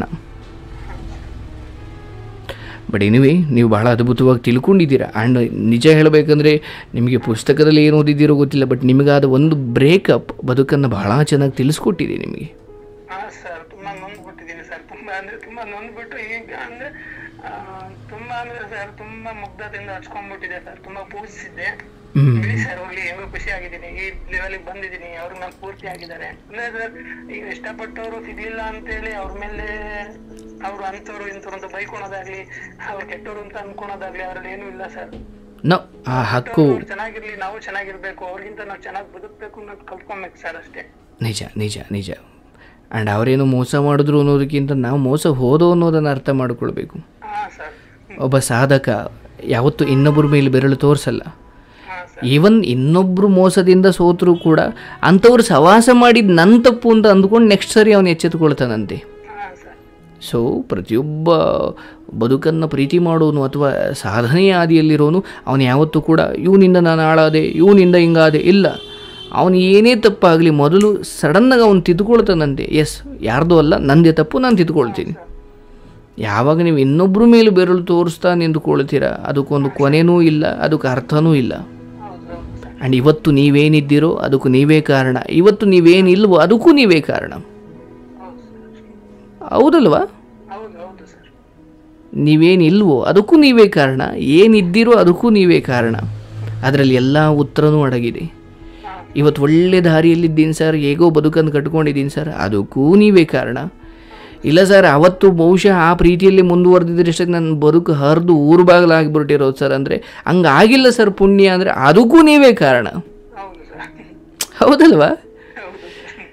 ಬಟ್ ಎನಿವೆ ನೀವು ಬಹಳ ಅದ್ಭುತವಾಗಿ ತಿಳ್ಕೊಂಡಿದ್ದೀರಾ ಆ್ಯಂಡ್ ನಿಜ ಹೇಳಬೇಕಂದ್ರೆ ನಿಮಗೆ ಪುಸ್ತಕದಲ್ಲಿ ಏನು ಓದಿದ್ದೀರೋ ಗೊತ್ತಿಲ್ಲ ಬಟ್ ನಿಮಗಾದ ಒಂದು ಬ್ರೇಕಪ್ ಬದುಕನ್ನು ಬಹಳ ಚೆನ್ನಾಗಿ ತಿಳಿಸ್ಕೊಟ್ಟಿದೆ ನಿಮಗೆ ಹಾ ಸರ್ ತುಂಬಾ ನೊಂದ್ಬಿಟ್ಟಿದ್ದೀನಿ ಸರ್ ತುಂಬಾ ಅಂದ್ರೆ ತುಂಬಾ ನೊಂದ್ಬಿಟ್ಟು ಈಗ ಅಂದ್ರೆ ಆ, ತುಂಬಾ ತುಂಬಾ ಅಂದ್ರೆ ಸರ್ ತುಂಬಾ ಮುಗ್ಧತೆಯಿಂದ ಹಚ್ಕೊಂಡ್ಬಿಟ್ಟಿದೆ ಸರ್ ತುಂಬಾ ಪೂಜಿಸಿದ್ದೆ ಹ್ಞೂ ಬಿಡಿ ಸರ್ ಹೋಗ್ಲಿ ಹೆಂಗೋ ಖುಷಿ ಆಗಿದ್ದೀನಿ ಈ ಲೆವೆಲ್ ಬಂದಿದ್ದೀನಿ ಅವ್ರು ನಾನು ಪೂರ್ತಿ ಆಗಿದ್ದಾರೆ ಅಂದ್ರೆ ಸರ್ ಈಗ ಇಷ್ಟಪಟ್ಟವರು ಸಿಗ್ಲಿಲ್ಲ ಅಂತೇಳಿ ಅವ್ರ ಮೇಲೆ ಅವ್ರು ಅಂತವ್ರು ಇಂಥವ್ರು ಅಂತ ಬೈಕೊಳೋದಾಗ್ಲಿ ಅವ್ರು ಕೆಟ್ಟವ್ರು ಅಂತ ಅನ್ಕೊಳೋದಾಗ್ಲಿ ಅದ್ರಲ್ಲಿ ಏನೂ ಇಲ್ಲ ಸರ್ ನೋ ಆ ಹಕ್ಕು ಅವ್ರು ಚೆನ್ನಾಗಿರ್ಲಿ ನಾವು ಚೆನ್ನಾಗಿರ್ಬೇಕು ಅವ್ರಿಗಿಂತ ನಾವು ಚೆನ್ನಾಗಿ ಬದುಕ್ಬೇಕು ಅನ್ನೋದು ಕಲ್ತ್ಕೊಬೇಕು ಸರ್ ಅಷ್ಟೇ ನಿಜ ನಿಜ ನಿಜ ಆ್ಯಂಡ್ ಅವರೇನು ಮೋಸ ಮಾಡಿದ್ರು ಅನ್ನೋದಕ್ಕಿಂತ ನಾವು ಮೋಸ ಹೋದೋ ಅನ್ನೋದನ್ನು ಅರ್ಥ ಮಾಡಿಕೊಳ್ಬೇಕು ಹಾ ಸರ್ ಒಬ್ಬ ಸಾಧಕ ಯಾವತ್ತೂ ಇನ್ನೊಬ್ಬರ ಮೇಲೆ ಬೆರಳು ತೋರಿಸಲ್ಲ ಹಾ ಸರ್ ಈವನ್ ಇನ್ನೊಬ್ಬರು ಮೋಸದಿಂದ ಸೋತರೂ ಕೂಡ ಅಂಥವ್ರು ಸವಾಸ ಮಾಡಿದ ನನ್ನ ತಪ್ಪು ಅಂತ ಅಂದ್ಕೊಂಡು ನೆಕ್ಸ್ಟ್ ಸರಿ ಅವನು ಎಚ್ಚೆತ್ತುಕೊಳ್ತಾನಂತೆ ಹಾ ಸರ್ ಸೊ ಪ್ರತಿಯೊಬ್ಬ ಬದುಕನ್ನು ಪ್ರೀತಿ ಮಾಡೋನು ಅಥವಾ ಸಾಧನೆಯ ಹಾದಿಯಲ್ಲಿರೋನು ಅವನು ಯಾವತ್ತೂ ಕೂಡ ಇವನಿಂದ ನಾನು ಹಾಳಾದೆ ಇವನಿಂದ ಹಿಂಗಾದೆ ಇಲ್ಲ ಅವನು ಏನೇ ತಪ್ಪಾಗಲಿ ಮೊದಲು ಸಡನ್ನಾಗಿ ಅವನು ತಿದ್ದುಕೊಳ್ತಾನಂತೆ ಎಸ್ ಯಾರ್ದೂ ಅಲ್ಲ ನಂದೇ ತಪ್ಪು ನಾನು ತಿದ್ದುಕೊಳ್ತೀನಿ ಯಾವಾಗ ನೀವು ಇನ್ನೊಬ್ಬರ ಮೇಲೆ ಬೆರಳು ತೋರಿಸ್ತಾ ನಿಂತ್ಕೊಳ್ತೀರಾ ಅದಕ್ಕೊಂದು ಕೊನೆನೂ ಇಲ್ಲ ಅದಕ್ಕೆ ಅರ್ಥನೂ ಇಲ್ಲ ಹೌದು ಹೌದು ಸರ್ ಆ್ಯಂಡ್ ಇವತ್ತು ನೀವೇನಿದ್ದೀರೋ ಅದಕ್ಕೂ ನೀವೇ ಕಾರಣ ಇವತ್ತು ನೀವೇನಿಲ್ವೋ ಅದಕ್ಕೂ ನೀವೇ ಕಾರಣ ಹೌದು ಸರ್ ಹೌದಲ್ವಾ ಹೌದು ಹೌದು ಸರ್ ನೀವೇನಿಲ್ವೋ ಅದಕ್ಕೂ ನೀವೇ ಕಾರಣ ಏನಿದ್ದೀರೋ ಅದಕ್ಕೂ ನೀವೇ ಕಾರಣ ಅದರಲ್ಲಿ ಎಲ್ಲ ಉತ್ತರನೂ ಅಡಗಿದೆ ಹಾ ಇವತ್ತು ಒಳ್ಳೆ ದಾರಿಯಲ್ಲಿದ್ದೀನಿ ಸರ್ ಹೇಗೋ ಬದುಕನ್ನು ಕಟ್ಕೊಂಡಿದ್ದೀನಿ ಸರ್ ಅದಕ್ಕೂ ನೀವೇ ಕಾರಣ ಇಲ್ಲ ಸರ್ ಅವತ್ತು ಬಹುಶಃ ಆ ಪ್ರೀತಿಯಲ್ಲಿ ಮುಂದುವರೆದಿದ್ರೆ ನನ್ನ ಬದುಕು ಹರಿದು ಊರು ಬಾಗಿಲಾಗಿಬಿಟ್ಟಿರೋದು ಸರ್ ಅಂದರೆ ಹಂಗಾಗಿಲ್ಲ ಸರ್ ಪುಣ್ಯ ಅಂದರೆ ಅದಕ್ಕೂ ನೀವೇ ಕಾರಣ ಹೌದು ಸರ್ ಹೌದಲ್ವಾ ಹೌದು ಸರ್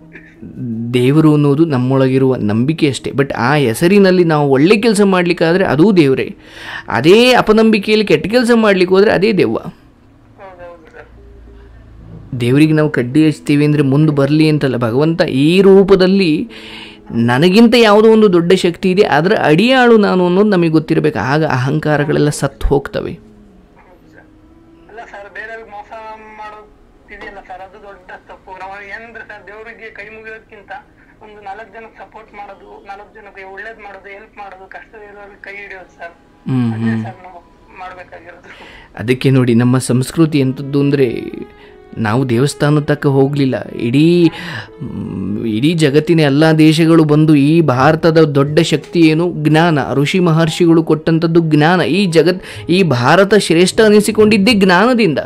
ದೇವರು ಅನ್ನೋದು ನಮ್ಮೊಳಗಿರುವ ನಂಬಿಕೆ ಅಷ್ಟೇ ಬಟ್ ಆ ಹೆಸರಿನಲ್ಲಿ ನಾವು ಒಳ್ಳೆ ಕೆಲಸ ಮಾಡಲಿಕ್ಕಾದರೆ ಅದೂ ದೇವರೇ ಅದೇ ಅಪನಂಬಿಕೆಯಲ್ಲಿ ಕೆಟ್ಟ ಕೆಲಸ ಮಾಡಲಿಕ್ಕೆ ಹೋದರೆ ಅದೇ ದೆವ್ವ ಹೌದು ಹೌದು ಸರ್ ದೇವರಿಗೆ ನಾವು ಕಡ್ಡಿ ಹಚ್ತೀವಿ ಅಂದರೆ ಮುಂದೆ ಬರಲಿ ಅಂತಲ್ಲ ಭಗವಂತ ಈ ರೂಪದಲ್ಲಿ ನನಗಿಂತ ಯಾವುದೋ ಒಂದು ದೊಡ್ಡ ಶಕ್ತಿ ಇದೆ ಅದರ ಅಡಿಯಾಳು ನಾನು ಅನ್ನೋದು ನಮಗೆ ಗೊತ್ತಿರಬೇಕು ಆಗ ಅಹಂಕಾರಗಳೆಲ್ಲ ಸತ್ತು ಹೋಗ್ತವೆ ಹೌದು ಸರ್ ಅಲ್ಲ ಸರ್ ಬೇರೆಯವ್ರಿಗೆ ಮೋಸ ಮಾಡೋದಿದೆಯಲ್ಲ ಸರ್ ಅದು ದೊಡ್ಡ ತಪ್ಪು ನಾವು ಏನಂದ್ರೆ ಸರ್ ದೇವರಿಗೆ ಕೈ ಮುಗಿಯೋದಕ್ಕಿಂತ ಒಂದು ನಾಲ್ಕು ಜನಕ್ಕೆ ಸಪೋರ್ಟ್ ಮಾಡೋದು ನಾಲ್ಕು ಜನಕ್ಕೆ ಒಳ್ಳೇದ್ ಮಾಡೋದು ಹೆಲ್ಪ್ ಮಾಡೋದು ಕಷ್ಟದಲ್ಲಿರೋರಿಗೆ ಕೈ ಹಿಡಿಯೋದು ಸರ್ ಹ್ಞೂ ಅದೇ ಸರ್ ನಾವು ಮಾಡ್ಬೇಕಾಗಿರೋದು ಅದಕ್ಕೆ ನೋಡಿ ನಮ್ಮ ಸಂಸ್ಕೃತಿ ಎಂಥದ್ದು ಅಂದರೆ ನಾವು ದೇವಸ್ಥಾನದ ತಕ್ಕ ಹೋಗಲಿಲ್ಲ ಇಡೀ ಮ್, ಇಡೀ ಜಗತ್ತಿನ ಎಲ್ಲ ದೇಶಗಳು ಬಂದು ಈ ಭಾರತದ ದೊಡ್ಡ ಶಕ್ತಿ ಏನು ಜ್ಞಾನ ಋಷಿ ಮಹರ್ಷಿಗಳು ಕೊಟ್ಟಂಥದ್ದು ಜ್ಞಾನ ಈ ಜಗತ್ ಈ ಭಾರತ ಶ್ರೇಷ್ಠ ಅನಿಸಿಕೊಂಡಿದ್ದೇ ಜ್ಞಾನದಿಂದ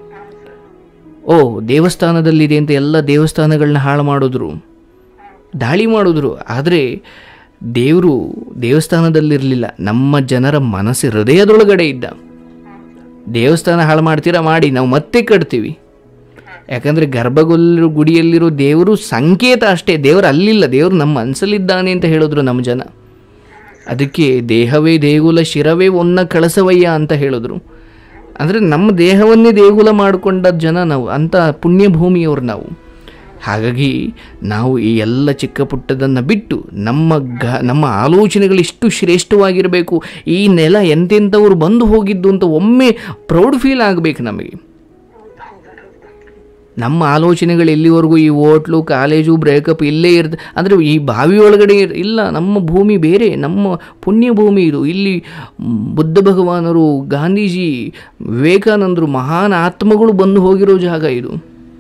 ಓ ದೇವಸ್ಥಾನದಲ್ಲಿದೆ ಅಂತ ಎಲ್ಲ ದೇವಸ್ಥಾನಗಳನ್ನ ಹಾಳು ಮಾಡಿದ್ರು ದಾಳಿ ಮಾಡಿದ್ರು ಆದರೆ ದೇವರು ದೇವಸ್ಥಾನದಲ್ಲಿರಲಿಲ್ಲ ನಮ್ಮ ಜನರ ಮನಸ್ಸು ಹೃದಯದೊಳಗಡೆ ಇದ್ದ ದೇವಸ್ಥಾನ ಹಾಳು ಮಾಡ್ತೀರಾ ಮಾಡಿ ನಾವು ಮತ್ತೆ ಕಟ್ತೀವಿ ಯಾಕಂದರೆ ಗರ್ಭಗುಲ್ಲ ಗುಡಿಯಲ್ಲಿರೋ ದೇವರು ಸಂಕೇತ ಅಷ್ಟೇ ದೇವರು ಅಲ್ಲಿಲ್ಲ ದೇವರು ನಮ್ಮ ಮನಸ್ಸಲ್ಲಿದ್ದಾನೆ ಅಂತ ಹೇಳಿದ್ರು ನಮ್ಮ ಜನ ಅದಕ್ಕೆ ದೇಹವೇ ದೇಗುಲ ಶಿರವೇ ಒನ್ನ ಕಳಸವಯ್ಯ ಅಂತ ಹೇಳಿದ್ರು ಅಂದರೆ ನಮ್ಮ ದೇಹವನ್ನೇ ದೇಗುಲ ಮಾಡಿಕೊಂಡ ಜನ ನಾವು ಅಂಥ ಪುಣ್ಯಭೂಮಿಯವರು ನಾವು ಹಾಗಾಗಿ ನಾವು ಈ ಎಲ್ಲ ಚಿಕ್ಕ ಪುಟ್ಟದನ್ನು ಬಿಟ್ಟು ನಮ್ಮ ಗ ನಮ್ಮ ಆಲೋಚನೆಗಳು ಇಷ್ಟು ಶ್ರೇಷ್ಠವಾಗಿರಬೇಕು ಈ ನೆಲ ಎಂತೆಂಥವ್ರು ಬಂದು ಹೋಗಿದ್ದು ಅಂತ ಒಮ್ಮೆ ಪ್ರೌಡ್ ಫೀಲ್ ಆಗಬೇಕು ನಮಗೆ ನಮ್ಮ ಆಲೋಚನೆಗಳು ಎಲ್ಲಿವರೆಗೂ ಈ ಹೋಟ್ಲು ಕಾಲೇಜು ಬ್ರೇಕಪ್ ಇಲ್ಲೇ ಇರ್ತ ಅಂದರೆ ಈ ಬಾವಿ ಒಳಗಡೆ ಇರ್- ಇಲ್ಲ ನಮ್ಮ ಭೂಮಿ ಬೇರೆ ನಮ್ಮ ಪುಣ್ಯ ಭೂಮಿ ಇದು ಇಲ್ಲಿ ಮ್, ಬುದ್ಧ ಭಗವಾನರು ಗಾಂಧೀಜಿ ವಿವೇಕಾನಂದರು ಮಹಾನ್ ಆತ್ಮಗಳು ಬಂದು ಹೋಗಿರೋ ಜಾಗ ಇದು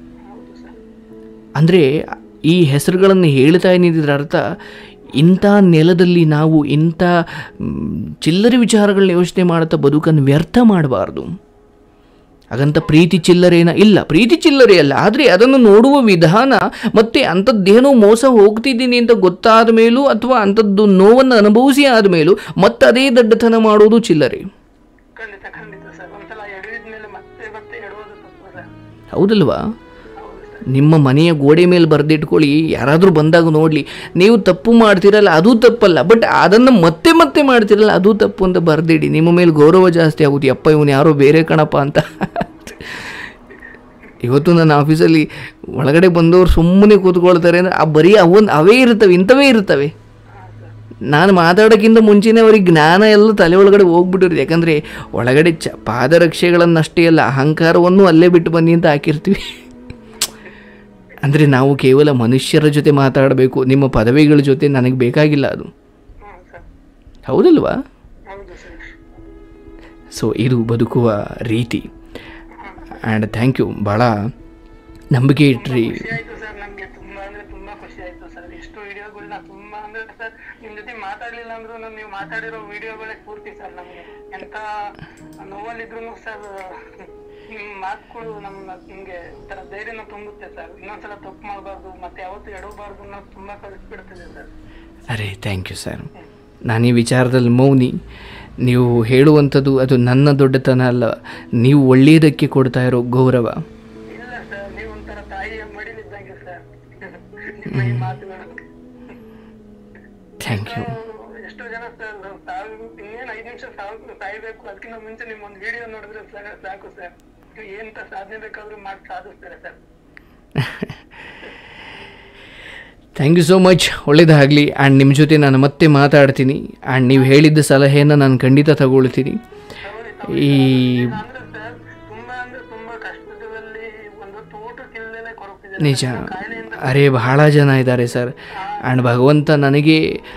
ಅಂದರೆ ಈ ಹೆಸರುಗಳನ್ನು ಹೇಳ್ತಾ ಏನಿದ್ರ ಅರ್ಥ ಇಂಥ ನೆಲದಲ್ಲಿ ನಾವು ಇಂಥ ಮ್, ಚಿಲ್ಲರೆ ವಿಚಾರಗಳನ್ನ ಯೋಚನೆ ಮಾಡುತ್ತಾ ಬದುಕನ್ನು ವ್ಯರ್ಥ ಮಾಡಬಾರ್ದು ಹಾಗಂತ ಪ್ರೀತಿ ಚಿಲ್ಲರೇನ ಇಲ್ಲ ಪ್ರೀತಿ ಚಿಲ್ಲರೆ ಅಲ್ಲ ಆದರೆ ಅದನ್ನು ನೋಡುವ ವಿಧಾನ ಮತ್ತೆ ಅಂಥದ್ದೇನೋ ಮೋಸ ಹೋಗ್ತಿದ್ದೀನಿ ಅಂತ ಗೊತ್ತಾದ ಮೇಲೂ ಅಥವಾ ಅಂಥದ್ದು ನೋವನ್ನು ಅನುಭವಿಸಿ ಆದಮೇಲೂ ಮತ್ತೆ ಅದೇ ದಡ್ಡತನ ಮಾಡೋದು ಚಿಲ್ಲರೆ ಖಂಡಿತ ಖಂಡಿತ ಸರ್ ಒಂದ್ಸಲ ಎಡವಿದ ಮೇಲೆ ಮತ್ತೆ ಮತ್ತೆ ಎಡವೋದು ತಪ್ಪು ಸರ್ ಹೌದಲ್ವಾ ಹೌದು ಸರ್ ನಿಮ್ಮ ಮನೆಯ ಗೋಡೆ ಮೇಲೆ ಬರೆದಿಟ್ಕೊಳ್ಳಿ ಯಾರಾದರೂ ಬಂದಾಗ ನೋಡಲಿ ನೀವು ತಪ್ಪು ಮಾಡ್ತೀರಲ್ಲ ಅದು ತಪ್ಪಲ್ಲ ಬಟ್ ಅದನ್ನು ಮತ್ತೆ ಮತ್ತೆ ಮಾಡ್ತೀರಲ್ಲ ಅದು ತಪ್ಪು ಅಂತ ಬರೆದಿಡಿ ನಿಮ್ಮ ಮೇಲೆ ಗೌರವ ಜಾಸ್ತಿ ಆಗುತ್ತೆ ಅಪ್ಪ ಇವನು ಯಾರೋ ಬೇರೆ ಕಣಪ್ಪ ಅಂತ ಇವತ್ತು ನನ್ನ ಆಫೀಸಲ್ಲಿ ಒಳಗಡೆ ಬಂದವರು ಸುಮ್ಮನೆ ಕೂತ್ಕೊಳ್ತಾರೆ ಅಂದರೆ ಆ ಬರೀ ಅವನ್ ಅವೇ ಇರ್ತವೆ ಇಂಥವೇ ಇರ್ತವೆ ನಾನು ಮಾತಾಡೋಕ್ಕಿಂತ ಮುಂಚೆನೇ ಅವ್ರಿಗೆ ಜ್ಞಾನ ಎಲ್ಲ ತಲೆ ಒಳಗಡೆ ಹೋಗ್ಬಿಟ್ಟಿರುತ್ತೆ ಯಾಕಂದರೆ ಒಳಗಡೆ ಚ ಪಾದರಕ್ಷೆಗಳನ್ನಷ್ಟೇ ಅಲ್ಲ ಅಹಂಕಾರವನ್ನು ಅಲ್ಲೇ ಬಿಟ್ಟು ಬನ್ನಿ ಅಂತ ಹಾಕಿರ್ತೀವಿ ಅಂದರೆ ನಾವು ಕೇವಲ ಮನುಷ್ಯರ ಜೊತೆ ಮಾತಾಡಬೇಕು ನಿಮ್ಮ ಪದವಿಗಳ ಜೊತೆ ನನಗೆ ಬೇಕಾಗಿಲ್ಲ ಅದು ಹ್ಞೂ ಸರ್ ಹೌದಲ್ವಾ ಹೌದು ಸರ್ ಸೊ ಇದು ಬದುಕುವ ರೀತಿ ಆ್ಯಂಡ್ ಥ್ಯಾಂಕ್ ಯು ಭಾಳ ನಂಬಿಕೆ ಇಟ್ರಿ ಖುಷಿ ಆಯ್ತು ಸರ್ ನಮ್ಗೆ ತುಂಬಾ ಅಂದ್ರೆ ತುಂಬಾ ಖುಷಿ ಆಯ್ತು ಸರ್ ಎಷ್ಟು ವಿಡಿಯೋಗಳನ್ನ ತುಂಬಾ ಅಂದ್ರೆ ಸರ್ ನಿಮ್ ಜೊತೆ ಮಾತಾಡ್ಲಿಲ್ಲ ಅಂದ್ರೂ ನೀವು ಮಾತಾಡಿರೋ ವಿಡಿಯೋಗಳೇ ಪೂರ್ತಿ ಸರ್ ನಮ್ಗೆ ಎಂತ ನೋವಲ್ಲಿದ್ರು ಸರ್ ನಿಮ್ ಮಾತುಗಳು ನಮ್ಮ ನಿಮ್ಗೆ ಒಂಥರ ಧೈರ್ಯನ ತುಂಬುತ್ತೆ ಸರ್ ಇನ್ನೊಂದ್ಸಲ ತಪ್ಪು ಮಾಡಬಾರ್ದು ಮತ್ತೆ ಯಾವತ್ತೂ ಎಡಬಾರ್ದು ಅನ್ನೋದು ತುಂಬಾ ಕಲಿಸ್ಬಿಡ್ತದೆ ಸರ್ ಅರೆ ಥ್ಯಾಂಕ್ ಯು ಸರ್ ನಾನು ಈ ವಿಚಾರದಲ್ಲಿ ಮೌನಿ ನೀವು ಹೇಳುವಂಥದ್ದು ಅದು ನನ್ನ ದೊಡ್ಡತನ ಅಲ್ಲ ನೀವು ಒಳ್ಳೆಯದಕ್ಕೆ ಕೊಡ್ತಾ ಇರೋ ಗೌರವ ಇಲ್ಲ ಸರ್ ನೀವು ಒಂಥರ ತಾಯಿಯ ಮಡಿಲಿದ್ದಂಗೆ ಸರ್ ನಿಮ್ಮ ಈ ಮಾತುಗಳು ಥ್ಯಾಂಕ್ ಯು ಎಷ್ಟೋ ಜನ ಸರ್ ತಾವು ಇನ್ನೇನು ಐದು ನಿಮಿಷ ಸಾವು ಸಾಯ್ಬೇಕು ಅದಕ್ಕಿಂತ ಮುಂಚೆ ನಿಮ್ಮ ಒಂದು ವಿಡಿಯೋ ನೋಡಿದ್ರೆ ಸಾ- ಸಾಕು ಸರ್ ನೀವು ಎಂತ ಸಾಧನೆ ಬೇಕಾದ್ರೂ ಮಾಡಿ ಸಾಧಿಸ್ತಾರೆ sir thank you so much ಒಳ್ಳೇದಾಗಲಿ ಆ್ಯಂಡ್ ನಿಮ್ಮ ಜೊತೆ ನಾನು ಮತ್ತೆ ಮಾತಾಡ್ತೀನಿ ಆ್ಯಂಡ್ ನೀವು ಹೇಳಿದ್ದ ಸಲಹೆಯನ್ನು ನಾನು ಖಂಡಿತ ತಗೊಳ್ತೀನಿ ತಗೊಳ್ಳಿ ಈ ಅಂದ್ರೆ ಸರ್ ತುಂಬಾ ಅಂದ್ರೆ ತುಂಬಾ ಕಷ್ಟದಲ್ಲಿ ಒಂದು ಊಟಕ್ಕಿಲ್ಲದೆ ಕೊರಗ್ತಿದೆ ನಿಜ ಕಾಯಿಲೆಯಿಂದ ಅರೆ ಬಹಳ ಜನ ಇದ್ದಾರೆ ಸರ್ ಆ್ಯಂಡ್ ಭಗವಂತ ನನಗೆ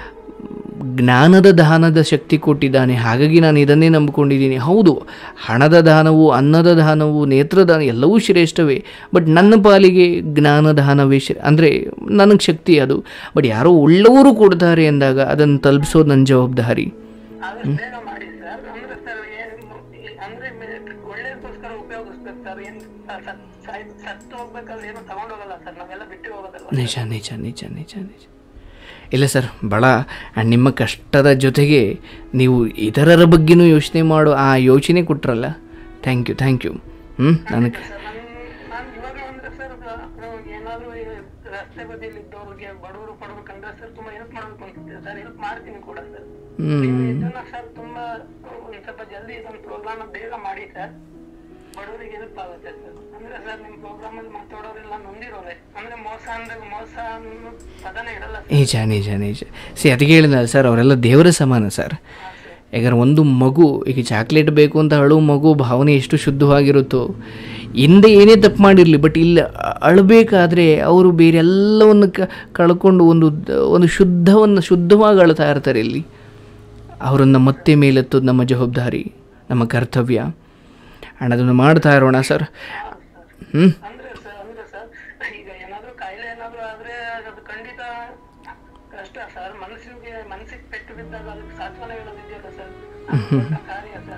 ಜ್ಞಾನದ ದಾನದ ಶಕ್ತಿ ಕೊಟ್ಟಿದ್ದಾನೆ ಹಾಗಾಗಿ ನಾನು ಇದನ್ನೇ ನಂಬಿಕೊಂಡಿದ್ದೀನಿ ಹೌದು ಹಣದ ದಾನವು ಅನ್ನದ ದಾನವು ನೇತ್ರದಾನ ಎಲ್ಲವೂ ಶ್ರೇಷ್ಠವೇ ಬಟ್ ನನ್ನ ಪಾಲಿಗೆ ಜ್ಞಾನ ದಾನವೇ ಶ್ರೇ ಅಂದರೆ ನನಗೆ ಶಕ್ತಿ ಅದು ಬಟ್ ಯಾರೋ ಒಳ್ಳೆಯವರು ಕೊಡ್ತಾರೆ ಅಂದಾಗ ಅದನ್ನು ತಲುಪಿಸೋದು ನನ್ನ ಜವಾಬ್ದಾರಿ ಆದಷ್ಟು ಬೇಗ ಮಾಡಿ ಸರ್ ಅಂದ್ರೆ ಸರ್ ಏನ್ ಅಂದ್ರೆ ಮೆ- ಒಳ್ಳೇದಕ್ಕೋಸ್ಕರ ಉಪಯೋಗಿಸ್ಬೇಕು ಸರ್ ಏನ್ ಸ- ಸತ್- ಸಾಯ್- ಸತ್ತು ಹೋಗ್ಬೇಕಾದ್ರೆ ಏನು ತಗೊಂಡೋಗಲ್ಲ ಸರ್ ನಾವೆಲ್ಲ ಬಿಟ್ಟು ಹೋಗೋದಲ್ವಾ ನಿಜ ನಿಜ ನಿಜ ನಿಜ ನಿಜ ಇಲ್ಲ ಸರ್ ಭಾಳ ಆ್ಯಂಡ್ ನಿಮ್ಮ ಕಷ್ಟದ ಜೊತೆಗೆ ನೀವು ಇತರರ ಬಗ್ಗೆನೂ ಯೋಚನೆ ಮಾಡೋ ಆ ಯೋಚನೆ ಕೊಟ್ರಲ್ಲ ಥ್ಯಾಂಕ್ ಯು ಥ್ಯಾಂಕ್ ಯು ಹ್ಞೂ ನನಗೆ ಸರ್ ನನ್ ನಾನು ಇವಾಗ ಅಂದ್ರೆ ಸರ್ ಏನಾದ್ರು ಈ ರಸ್ತೆ ಬದಿಯಲ್ಲಿ ಇದ್ದವ್ರಿಗೆ ಬಡವರು ಪಡ್ಬೇಕಂದ್ರೆ ಸರ್ ತುಂಬಾ ಹೆಲ್ಪ್ ಮಾಡ್ಬೇಕು ಅನ್ಸುತ್ತೆ ಸರ್ ಹೆಲ್ಪ್ ಮಾಡ್ತೀನಿ ಕೂಡ ಸರ್ ಹ್ಞೂ ಇದನ್ನ ಸರ್ ತುಂಬಾ ಒಂದ್ ಸ್ವಲ್ಪ ಜಲ್ದಿ ಇದೊಂದು ಪ್ರೋಗ್ರಾಮ್ ಬೇಗ ಮಾಡಿ ಸರ್ ಬಡವರಿಗೆ ಹೆಲ್ಪ್ ಆಗುತ್ತೆ ಸರ್ ಅಂದ್ರೆ ಸರ್ ನಿಮ್ ಪ್ರೋಗ್ರಾಮ್ ಅಲ್ಲಿ ಮಾತಾಡೋರೆಲ್ಲ ನೊಂದಿರೋರೆ ಅಂದ್ರೆ ಮೋಸ ಅಂದ್ರೆ ಮೋಸ ಅನ್ನೋ ಪದನೇ ಇರಲ್ಲ ಸರ್ ನಿಜ ನಿಜ ನಿಜ ಸಿ ಅದಕ್ಕೆ ಹೇಳಿದ ಸರ್ ಅವರೆಲ್ಲ ದೇವರ ಸಮಾನ ಸರ್ ಯಾಕಂದ್ರೆ ಒಂದು ಮಗು ಈಗ ಚಾಕ್ಲೇಟ್ ಬೇಕು ಅಂತ ಅಳು ಮಗು ಭಾವನೆ ಎಷ್ಟು ಶುದ್ಧವಾಗಿರುತ್ತೋ ಹಿಂದೆ ಏನೇ ತಪ್ಪು ಮಾಡಿರಲಿ ಬಟ್ ಇಲ್ಲಿ ಅಳಬೇಕಾದ್ರೆ ಅವರು ಬೇರೆ ಎಲ್ಲವನ್ನು ಕ ಕಳ್ಕೊಂಡು ಒಂದು ಒಂದು ಶುದ್ಧವನ್ನು ಶುದ್ಧವಾಗಿ ಅಳ್ತಾ ಇರ್ತಾರೆ ಇಲ್ಲಿ ಅವರನ್ನು ಮತ್ತೆ ಮೇಲೆತ್ತೋದು ನಮ್ಮ ಜವಾಬ್ದಾರಿ ನಮ್ಮ ಕರ್ತವ್ಯ ಆ್ಯಂಡ್ ಅದನ್ನು ಮಾಡ್ತಾ ಇರೋಣ ಸರ್ ಹ್ಞೂ ಅಂದ್ರೆ ಸರ್ ಅಂದ್ರೆ ಸರ್ ಈಗ ಏನಾದ್ರು ಕಾಯಿಲೆ ಏನಾದ್ರು ಆದ್ರೆ ಅದು ಖಂಡಿತ ಕಷ್ಟ ಸರ್ ಮನಸ್ಸಿಗೆ ಮನಸ್ಸಿಗೆ ಪೆಟ್ಟು ಬಿದ್ದಾಗ ಅದಕ್ಕೆ ಸಾಂತ್ವನ ಹೇಳೋದಿದೆಯಲ್ಲ ಸರ್ ಅದು ದೊಡ್ಡ ಕಾರ್ಯ sir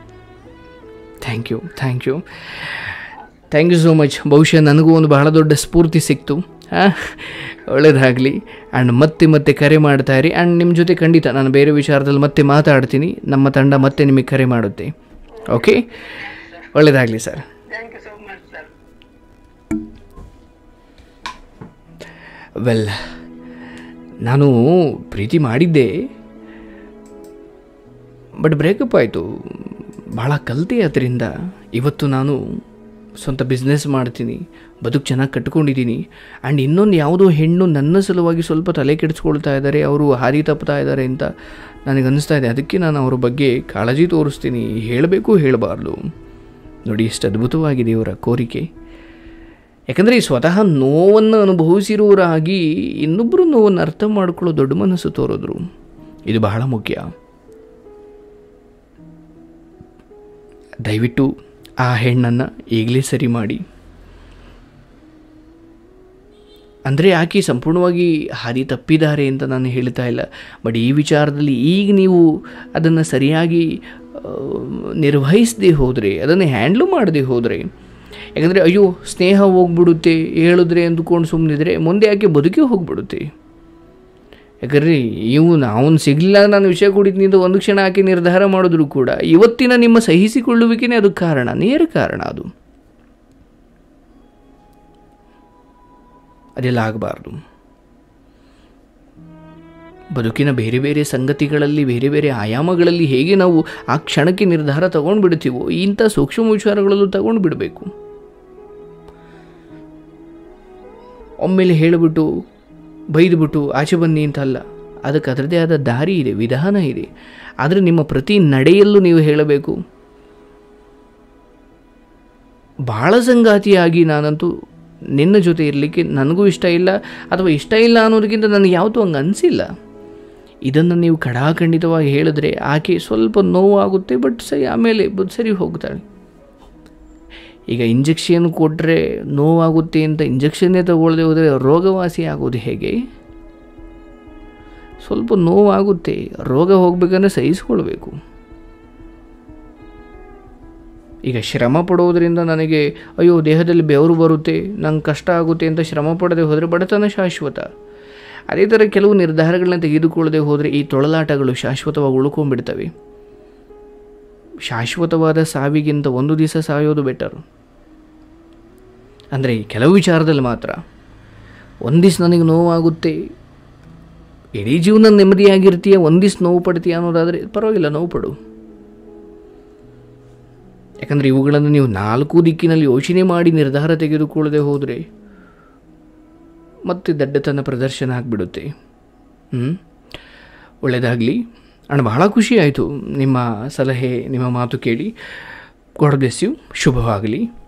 thank you thank you thank you so much ಬಹುಶಃ ನನಗೂ ಒಂದು ಬಹಳ ದೊಡ್ಡ ಸ್ಫೂರ್ತಿ ಸಿಕ್ತು ಹಾಂ ಒಳ್ಳೇದಾಗಲಿ ಆ್ಯಂಡ್ ಮತ್ತೆ ಮತ್ತೆ ಕರೆ ಮಾಡ್ತಾ ಇರಿ ಆ್ಯಂಡ್ ನಿಮ್ಮ ಜೊತೆ ಖಂಡಿತ ನಾನು ಬೇರೆ ವಿಚಾರದಲ್ಲಿ ಮತ್ತೆ ಮಾತಾಡ್ತೀನಿ ನಮ್ಮ ತಂಡ ಮತ್ತೆ ನಿಮಗೆ ಕರೆ ಮಾಡುತ್ತೆ ಓಕೆ ಒಳ್ಳೇದಾಗಲಿ sir thank you so much sir well ನಾನು ಪ್ರೀತಿ ಮಾಡಿದ್ದೆ ಬಟ್ ಬ್ರೇಕಪ್ ಆಯಿತು ಭಾಳ ಕಲಿತೆ ಅದರಿಂದ ಇವತ್ತು ನಾನು ಸ್ವಂತ ಬಿಸ್ನೆಸ್ ಮಾಡ್ತೀನಿ ಬದುಕು ಚೆನ್ನಾಗಿ ಕಟ್ಕೊಂಡಿದ್ದೀನಿ ಆ್ಯಂಡ್ ಇನ್ನೊಂದು ಯಾವುದೋ ಹೆಣ್ಣು ನನ್ನ ಸಲುವಾಗಿ ಸ್ವಲ್ಪ ತಲೆ ಕೆಡಿಸ್ಕೊಳ್ತಾ ಇದ್ದಾರೆ ಅವರು ಹಾದಿ ತಪ್ತಾ ಇದ್ದಾರೆ ಅಂತ ನನಗೆ ಅನ್ನಿಸ್ತಾ ಇದೆ ಅದಕ್ಕೆ ನಾನು ಅವ್ರ ಬಗ್ಗೆ ಕಾಳಜಿ ತೋರಿಸ್ತೀನಿ ಹೇಳಬೇಕು ಹೇಳಬಾರ್ದು ನೋಡಿ ಎಷ್ಟು ಅದ್ಭುತವಾಗಿದೆ ಇವರ ಕೋರಿಕೆ ಯಾಕಂದರೆ ಸ್ವತಃ ನೋವನ್ನು ಅನುಭವಿಸಿರುವರಾಗಿ ಇನ್ನೊಬ್ಬರು ನೋವನ್ನು ಅರ್ಥ ಮಾಡ್ಕೊಳ್ಳೋ ದೊಡ್ಡ ಮನಸ್ಸು ತೋರಿದ್ರು ಇದು ಬಹಳ ಮುಖ್ಯ ದಯವಿಟ್ಟು ಆ ಹೆಣ್ಣನ್ನು ಈಗಲೇ ಸರಿ ಮಾಡಿ ಅಂದರೆ ಆಕೆ ಸಂಪೂರ್ಣವಾಗಿ ಹಾದಿ ತಪ್ಪಿದ್ದಾರೆ ಅಂತ ನಾನು ಹೇಳ್ತಾ ಇಲ್ಲ ಬಟ್ ಈ ವಿಚಾರದಲ್ಲಿ ಈಗ ನೀವು ಅದನ್ನು ಸರಿಯಾಗಿ ಆ, ನಿರ್ವಹಿಸದೆ ಹೋದರೆ ಅದನ್ನು ಹ್ಯಾಂಡ್ಲು ಮಾಡದೆ ಹೋದರೆ ಯಾಕಂದರೆ ಅಯ್ಯೋ ಸ್ನೇಹ ಹೋಗ್ಬಿಡುತ್ತೆ ಹೇಳಿದ್ರೆ ಅಂದ್ಕೊಂಡು ಸುಮ್ಮನಿದ್ರೆ ಮುಂದೆ ಯಾಕೆ ಬದುಕಿ ಹೋಗ್ಬಿಡುತ್ತೆ ಯಾಕಂದರೆ ಇವು ಅವನು ಸಿಗಲಿಲ್ಲ ನಾನು ವಿಷಯ ಕುಡಿತೀನಿ ಅಂತ ಒಂದು ಕ್ಷಣ ಆಕೆ ನಿರ್ಧಾರ ಮಾಡಿದ್ರು ಕೂಡ ಇವತ್ತಿನ ನಿಮ್ಮ ಸಹಿಸಿಕೊಳ್ಳುವಿಕೆನೇ ಅದು ಕಾರಣ ನೇರ ಕಾರಣ ಅದು ಅದೆಲ್ಲ ಆಗಬಾರ್ದು ಬದುಕಿನ ಬೇರೆ ಬೇರೆ ಸಂಗತಿಗಳಲ್ಲಿ ಬೇರೆ ಬೇರೆ ಆಯಾಮಗಳಲ್ಲಿ ಹೇಗೆ ನಾವು ಆ ಕ್ಷಣಕ್ಕೆ ನಿರ್ಧಾರ ತಗೊಂಡು ಬಿಡ್ತೀವೋ ಇಂಥ ಸೂಕ್ಷ್ಮ ವಿಚಾರಗಳಲ್ಲೂ ತಗೊಂಡು ಬಿಡಬೇಕು ಒಮ್ಮೆಲೆ ಹೇಳಿಬಿಟ್ಟು ಬೈದುಬಿಟ್ಟು ಆಚೆ ಬನ್ನಿ ಅಂತ ಅಲ್ಲ ಅದಕ್ಕೆ ಅದರದೇ ಆದ ದಾರಿ ಇದೆ ವಿಧಾನ ಇದೆ ಆದರೆ ನಿಮ್ಮ ಪ್ರತಿ ನಡೆಯಲ್ಲೂ ನೀವು ಹೇಳಬೇಕು ಭಾಳ ಸಂಗಾತಿಯಾಗಿ ನಾನಂತೂ ನಿನ್ನ ಜೊತೆ ಇರಲಿಕ್ಕೆ ನನಗೂ ಇಷ್ಟ ಇಲ್ಲ ಅಥವಾ ಇಷ್ಟ ಇಲ್ಲ ಅನ್ನೋದಕ್ಕಿಂತ ನನಗೆ ಯಾವತ್ತೂ ಹಂಗೆ ಅನಿಸಿಲ್ಲ ಇದನ್ನು ನೀವು ಕಡಾಖಂಡಿತವಾಗಿ ಹೇಳಿದ್ರೆ ಆಕೆ ಸ್ವಲ್ಪ ನೋವಾಗುತ್ತೆ ಬಟ್ ಸರಿ ಆಮೇಲೆ ಬ- ಸರಿ ಹೋಗ್ತಾಳೆ ಈಗ ಇಂಜೆಕ್ಷನ್ ಕೊಟ್ಟರೆ ನೋವಾಗುತ್ತೆ ಅಂತ ಇಂಜೆಕ್ಷನ್ನೇ ತಗೊಳ್ಳದೆ ಹೋದರೆ ರೋಗವಾಸಿ ಆಗೋದು ಹೇಗೆ ಸ್ವಲ್ಪ ನೋವಾಗುತ್ತೆ ರೋಗ ಹೋಗ್ಬೇಕಂದ್ರೆ ಸಹಿಸ್ಕೊಳ್ಬೇಕು ಈಗ ಶ್ರಮ ಪಡೋದ್ರಿಂದ ನನಗೆ ಅಯ್ಯೋ ದೇಹದಲ್ಲಿ ಬೆವರು ಬರುತ್ತೆ ನಂಗೆ ಕಷ್ಟ ಆಗುತ್ತೆ ಅಂತ ಶ್ರಮ ಪಡದೆ ಹೋದರೆ ಬಡತನ ಶಾಶ್ವತ ಅದೇ ಥರ ಕೆಲವು ನಿರ್ಧಾರಗಳನ್ನ ತೆಗೆದುಕೊಳ್ಳದೆ ಹೋದರೆ ಈ ತೊಳಲಾಟಗಳು ಶಾಶ್ವತವಾಗಿ ಉಳ್ಕೊಂಡ್ಬಿಡ್ತವೆ ಶಾಶ್ವತವಾದ ಸಾವಿಗಿಂತ ಒಂದು ದಿವಸ ಸಾಯೋದು ಬೆಟರು ಅಂದರೆ ಕೆಲವು ವಿಚಾರದಲ್ಲಿ ಮಾತ್ರ ಒಂದು ದಿವ್ಸ ನನಗೆ ನೋವಾಗುತ್ತೆ ಇಡೀ ಜೀವನ ನೆಮ್ಮದಿಯಾಗಿರ್ತೀಯ ಒಂದು ದಿವ್ಸ ನೋವು ಪಡ್ತೀಯ ಅನ್ನೋದಾದರೆ ಪರವಾಗಿಲ್ಲ ನೋವು ಪಡು ಯಾಕಂದರೆ ಇವುಗಳನ್ನು ನೀವು ನಾಲ್ಕು ದಿಕ್ಕಿನಲ್ಲಿ ಯೋಚನೆ ಮಾಡಿ ನಿರ್ಧಾರ ತೆಗೆದುಕೊಳ್ಳದೆ ಹೋದರೆ ಮತ್ತೆ ದಡ್ಡತನ ಪ್ರದರ್ಶನ ಆಗಿಬಿಡುತ್ತೆ ಹ್ಞೂ ಒಳ್ಳೆಯದಾಗಲಿ ಅಣ್ಣ ಬಹಳ ಖುಷಿ ಆಯಿತು ನಿಮ್ಮ ಸಲಹೆ ನಿಮ್ಮ ಮಾತು ಕೇಳಿ ಗಾಡ್ ಬ್ಲೆಸ್ ಯು ಶುಭವಾಗಲಿ